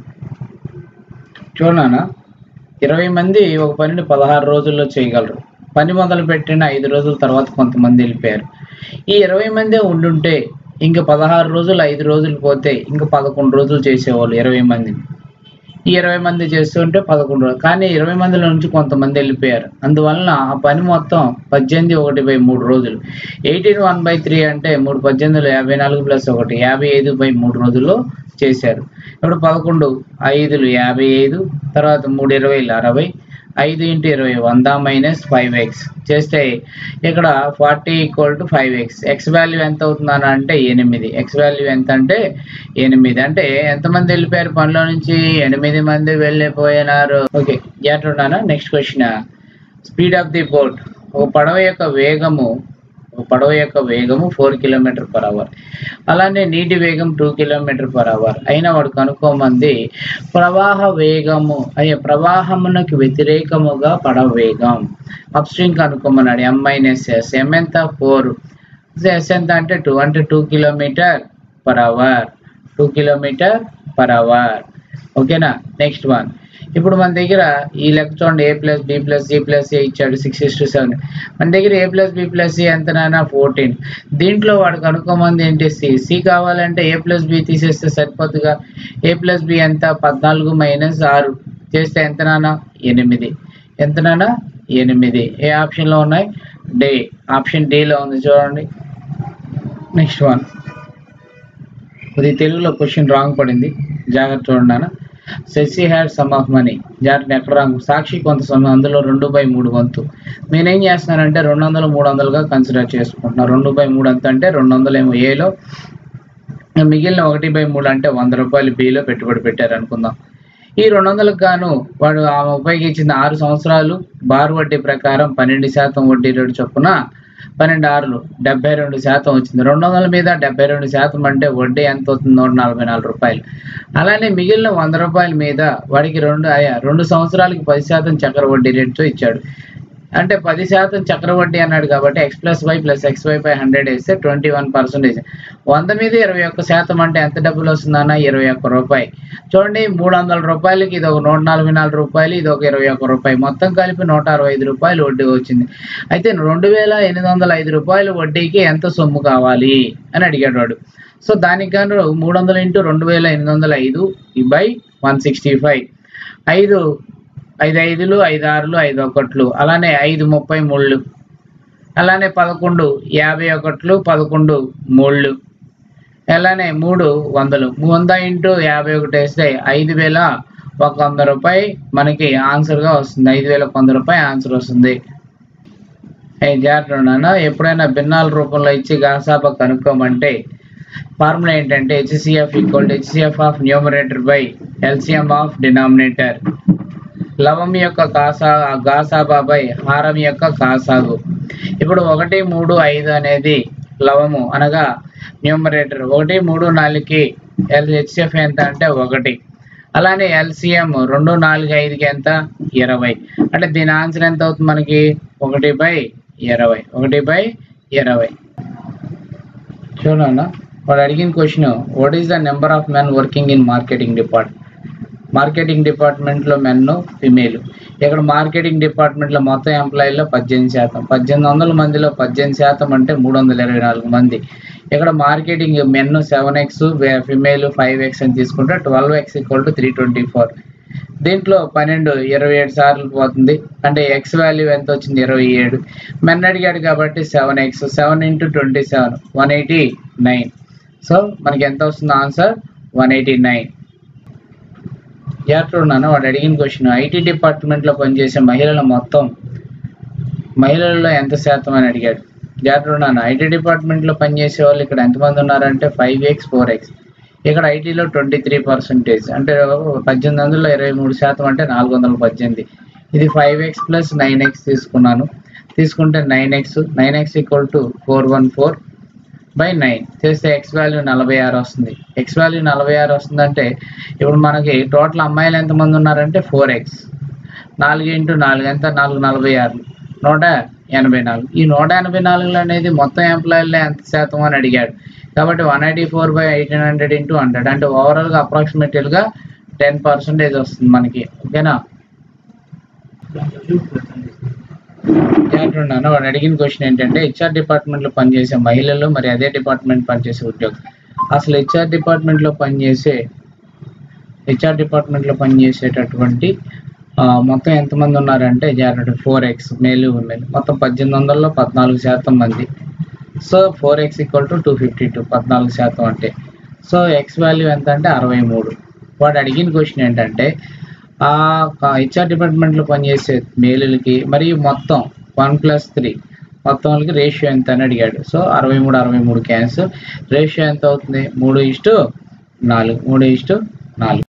చూడనా ఇరవై మంది ఒక పనిని పదహారు రోజుల్లో చేయగలరు పని మొదలు పెట్టిన ఐదు రోజుల తర్వాత కొంతమంది వెళ్ళిపోయారు ఈ ఇరవై మందే ఉండుంటే ఇంకా పదహారు రోజులు ఐదు రోజులు పోతే ఇంకా పదకొండు రోజులు చేసేవాళ్ళు ఇరవై మందిని ఈ ఇరవై మంది చేస్తుంటే పదకొండు రోజులు కానీ ఇరవై మందిలో నుంచి కొంతమంది వెళ్ళిపోయారు అందువలన ఆ పని మొత్తం పద్దెనిమిది ఒకటి బై మూడు రోజులు ఎయిటీన్ వన్ బై త్రీ అంటే మూడు పద్దెనిమిదిలో యాభై నాలుగు ప్లస్ ఒకటి యాభై ఐదు బై మూడు రోజుల్లో చేశారు ఇప్పుడు పదకొండు ఐదులు యాభై ఐదు తర్వాత మూడు ఇరవైలు అరవై ఐదు ఇంటూ ఇరవై వంద మైనస్ ఫైవ్ ఎక్స్ చేస్తే ఇక్కడ forty equal to five x x value ఎంత అవుతుందని అంటే ఎనిమిది ఎక్స్ వాల్యూ ఎంత అంటే ఎనిమిది అంటే ఎంతమంది వెళ్ళిపోయారు పనిలో నుంచి ఎనిమిది మంది వెళ్ళిపోయినారు ఓకే జాగ్రత్త next question speed of the boat ఒక పడవ యొక్క వేగము ఒక పడవ యొక్క వేగము ఫోర్ కిలోమీటర్ పర్ అవర్ అలానే నీటి వేగం టూ కిలోమీటర్ పర్ అవర్ అయినా వాడు కనుక్కోమంది ప్రవాహ వేగము అయ్యే ప్రవాహమునకు వ్యతిరేకముగా పడవ వేగం అప్ స్ట్రీమ్ కనుక్కోమన్నాడు ఎం మైనస్ ఎస్ ఎం ఎంత ఫోర్ ఎస్ ఎంత అంటే టూ అంటే two kilometre per hour two kilometre per hour ఓకేనా నెక్స్ట్ వన్ ఇప్పుడు మన దగ్గర ఈ లెక్క చూడండి A plus B plus C plus A ఇచ్చాడు సిక్స్ ఇస్ టు సెవెన్ మన దగ్గర A plus B plus C ఎంతనైనా ఫోర్టీన్ దీంట్లో వాడు కనుక్కోమంది ఏంటి సి సి కావాలంటే ఏ ప్లస్ బి తీసేస్తే సరిపోతుందిగా ఏ ప్లస్ బి ఎంత పద్నాలుగు మైనస్ ఆరు చేస్తే ఎంతనానా ఎనిమిది ఎంతనానా ఎనిమిది ఏ ఆప్షన్లో ఉన్నాయి డే ఆప్షన్ డేలో ఉంది చూడండి నెక్స్ట్ వన్ ఇది తెలుగులో క్వశ్చన్ రాంగ్ పడింది జాగ్రత్త చూడండి నాన్న Shashi had sum of money జాగ్రత్త ఎక్కడ రాంగ్ సాక్షి కొంత సొమ్ము అందులో రెండు బై మూడు వంతు నేనేం చేస్తున్నానంటే రెండు వందలు మూడు వందలుగా కన్సిడర్ చేసుకుంటున్నాను రెండు బై మూడు అంత అంటే రెండు వందలు ఏమో ఏలో మిగిలిన ఒకటి బై మూడు అంటే వంద రూపాయలు బిలో పెట్టుబడి పెట్టారు అనుకుందాం ఈ రెండు వందలకు గాను వాడు ఆమె ఉపయోగించిన ఆరు సంవత్సరాలు బారు వడ్డీ ప్రకారం పన్నెండు శాతం వడ్డీ రేటు చొప్పున పన్నెండు ఆరులు డెబ్బై రెండు శాతం వచ్చింది రెండు వందల మీద డెబ్బై రెండు శాతం అంటే వడ్డీ ఎంత అవుతుంది నూట నలభై నాలుగు రూపాయలు అలానే మిగిలిన వంద రూపాయల మీద వాడికి రెండు అయ్యా రెండు సంవత్సరాలకి పది శాతం చక్ర వడ్డీ రేటుతో ఇచ్చాడు అంటే పది శాతం చక్రవడ్డీ అన్నాడు కాబట్టి x plus y plus x y పై హండ్రెడ్ వేస్తే ట్వంటీ వన్ పర్సెంటేజ్ వంద మీద ఇరవై ఒక్క శాతం అంటే ఎంత డబ్బులు వస్తుందన్న ఇరవై ఒక్క రూపాయి చూడండి మూడు వందల రూపాయలకి ఇది ఒక నూట నలభై నాలుగు రూపాయలు ఇది ఒక ఇరవై ఒక్క రూపాయి మొత్తం కలిపి నూట అరవై ఐదు రూపాయలు వడ్డీ వచ్చింది అయితే రెండు వేల ఎనిమిది వందల ఐదు రూపాయలు వడ్డీకి ఎంత సొమ్ము కావాలి అని అడిగాడు వాడు సో దానికి గాను మూడు వందల ఇంటూ రెండు వేల ఎనిమిది వందల ఐదు బై వన్ సిక్స్టీ ఫైవ్ ఐదు ఐదు ఐదులు ఐదు ఆరులు ఐదు ఒకట్లు అలానే ఐదు ముప్పై మూళ్ళు అలానే పదకొండు యాభై ఒకట్లు పదకొండు మూళ్ళు అలానే మూడు వందలు వంద ఇంటూ యాభై ఒకటి వేస్తే ఐదు వేల ఒక వంద రూపాయి మనకి ఆన్సర్గా వస్తుంది ఐదు వేల వంద రూపాయి ఆన్సర్ వస్తుంది ఏ జాగ్రత్త నాన్న ఎప్పుడైనా భిన్నాల రూపంలో ఇచ్చి గాసాబా కనుక్కోమంటే ఫార్ములా ఏంటంటే HCF equal to HCF of numerator by LCM of denominator లవం యొక్క కాసా గాసాబా బై హారం యొక్క కాసాగు ఇప్పుడు ఒకటి మూడు ఐదు అనేది లవము అనగా న్యూమరేటర్ ఒకటి మూడు నాలుగుకి ఎల్ హెచ్ఎఫ్ ఎంత అంటే ఒకటి అలానే ఎల్సిఎం రెండు నాలుగు ఐదుకి ఎంత ఇరవై అంటే దీని ఆన్సర్ ఎంత అవుతుంది మనకి ఒకటి బై ఇరవై ఒకటి బై ఇరవై చూడన్నా వాడు అడిగిన question what is the number of men working in marketing department marketing డిపార్ట్మెంట్లో మెన్ ఫిమేల్ ఇక్కడ మార్కెటింగ్ డిపార్ట్మెంట్లో మొత్తం ఎంప్లాయీలో పద్దెనిమిది శాతం పద్దెనిమిది వందల మందిలో పద్దెనిమిది శాతం అంటే మూడు వందల ఇరవై నాలుగు మంది ఇక్కడ marketing men seven x female five x అని తీసుకుంటే twelve x equal to three twenty four దీంట్లో పన్నెండు ఇరవై ఏడు సార్లు పోతుంది అంటే ఎక్స్ వాల్యూ ఎంత వచ్చింది ఇరవై ఏడు మెన్ అడిగాడు కాబట్టి seven x seven into twenty seven one eighty nine so మనకి ఎంత వస్తుంది ఆన్సర్ వన్ ఎయిటీ నైన్ జాగ్రత్త ఉన్నాను వాడు అడిగిన క్వశ్చన్ ఐటీ డిపార్ట్మెంట్లో పనిచేసే మహిళల మొత్తం మహిళల్లో ఎంత శాతం అని అడిగాడు జాగ్రత్త ఉన్నాను ఐటీ డిపార్ట్మెంట్లో పనిచేసే వాళ్ళు ఇక్కడ ఎంతమంది ఉన్నారంటే ఫైవ్ ఎక్స్ ఫోర్ ఎక్స్ ఇక్కడ ఐటీలో ట్వంటీ త్రీ పర్సెంటేజ్ అంటే పద్దెనిమిది వందల ఇరవై మూడు శాతం అంటే నాలుగు వందల పద్దెనిమిది ఇది five x plus nine x తీసుకున్నాను తీసుకుంటే nine x nine x equal to four one four by nine చేస్తే ఎక్స్ వాల్యూ నలభై ఆరు వస్తుంది ఎక్స్ వాల్యూ నలభై ఆరు వస్తుందంటే ఇప్పుడు మనకి టోటల్ అమ్మాయిలు ఎంతమంది ఉన్నారంటే ఫోర్ ఎక్స్ నాలుగు ఇంటూ నాలుగు ఎంత నాలుగు నలభై ఆరు నూట ఎనభై నాలుగు ఈ నూట ఎనభై నాలుగులో అనేది మొత్తం ఎంప్లాయీలో ఎంత శాతం అని అడిగాడు కాబట్టి one eighty four by eighteen hundred into hundred అంటే ఓవరాల్గా అప్రాక్సిమేట్గా టెన్ పర్సెంటేజ్ వస్తుంది మనకి ఓకేనా జాగ్రత్త ఉన్నాను వాడు అడిగిన క్వశ్చన్ ఏంటంటే హెచ్ఆర్ డిపార్ట్మెంట్లో పనిచేసే మహిళలు మరి అదే డిపార్ట్మెంట్ పనిచేసే ఉద్యోగులు అసలు హెచ్ఆర్ డిపార్ట్మెంట్లో పనిచేసే హెచ్ఆర్ డిపార్ట్మెంట్లో పనిచేసేటటువంటి ఆ, మొత్తం ఎంతమంది ఉన్నారంటే జాగ్రత్త ఫోర్ ఎక్స్ మేలు ఉమెన్ మొత్తం పద్దెనిమిది వందల్లో పద్నాలుగు శాతం మంది so four x equal to two fifty two పద్నాలుగు శాతం అంటే సో ఎక్స్ వాల్యూ ఎంత అంటే అరవై మూడు వాడు అడిగిన క్వశ్చన్ ఏంటంటే ఆ హెచ్ఆర్ డిపార్ట్మెంట్లో పనిచేసే మేలులకి మరియు మొత్తం వన్ ప్లస్ త్రీ మొత్తం వాళ్ళకి రేషియో ఎంత అని అడిగాడు సో అరవై మూడు అరవై మూడు క్యాన్సర్ రేషియో ఎంత అవుతుంది మూడు ఇస్టు నాలుగు మూడు ఇస్టు నాలుగు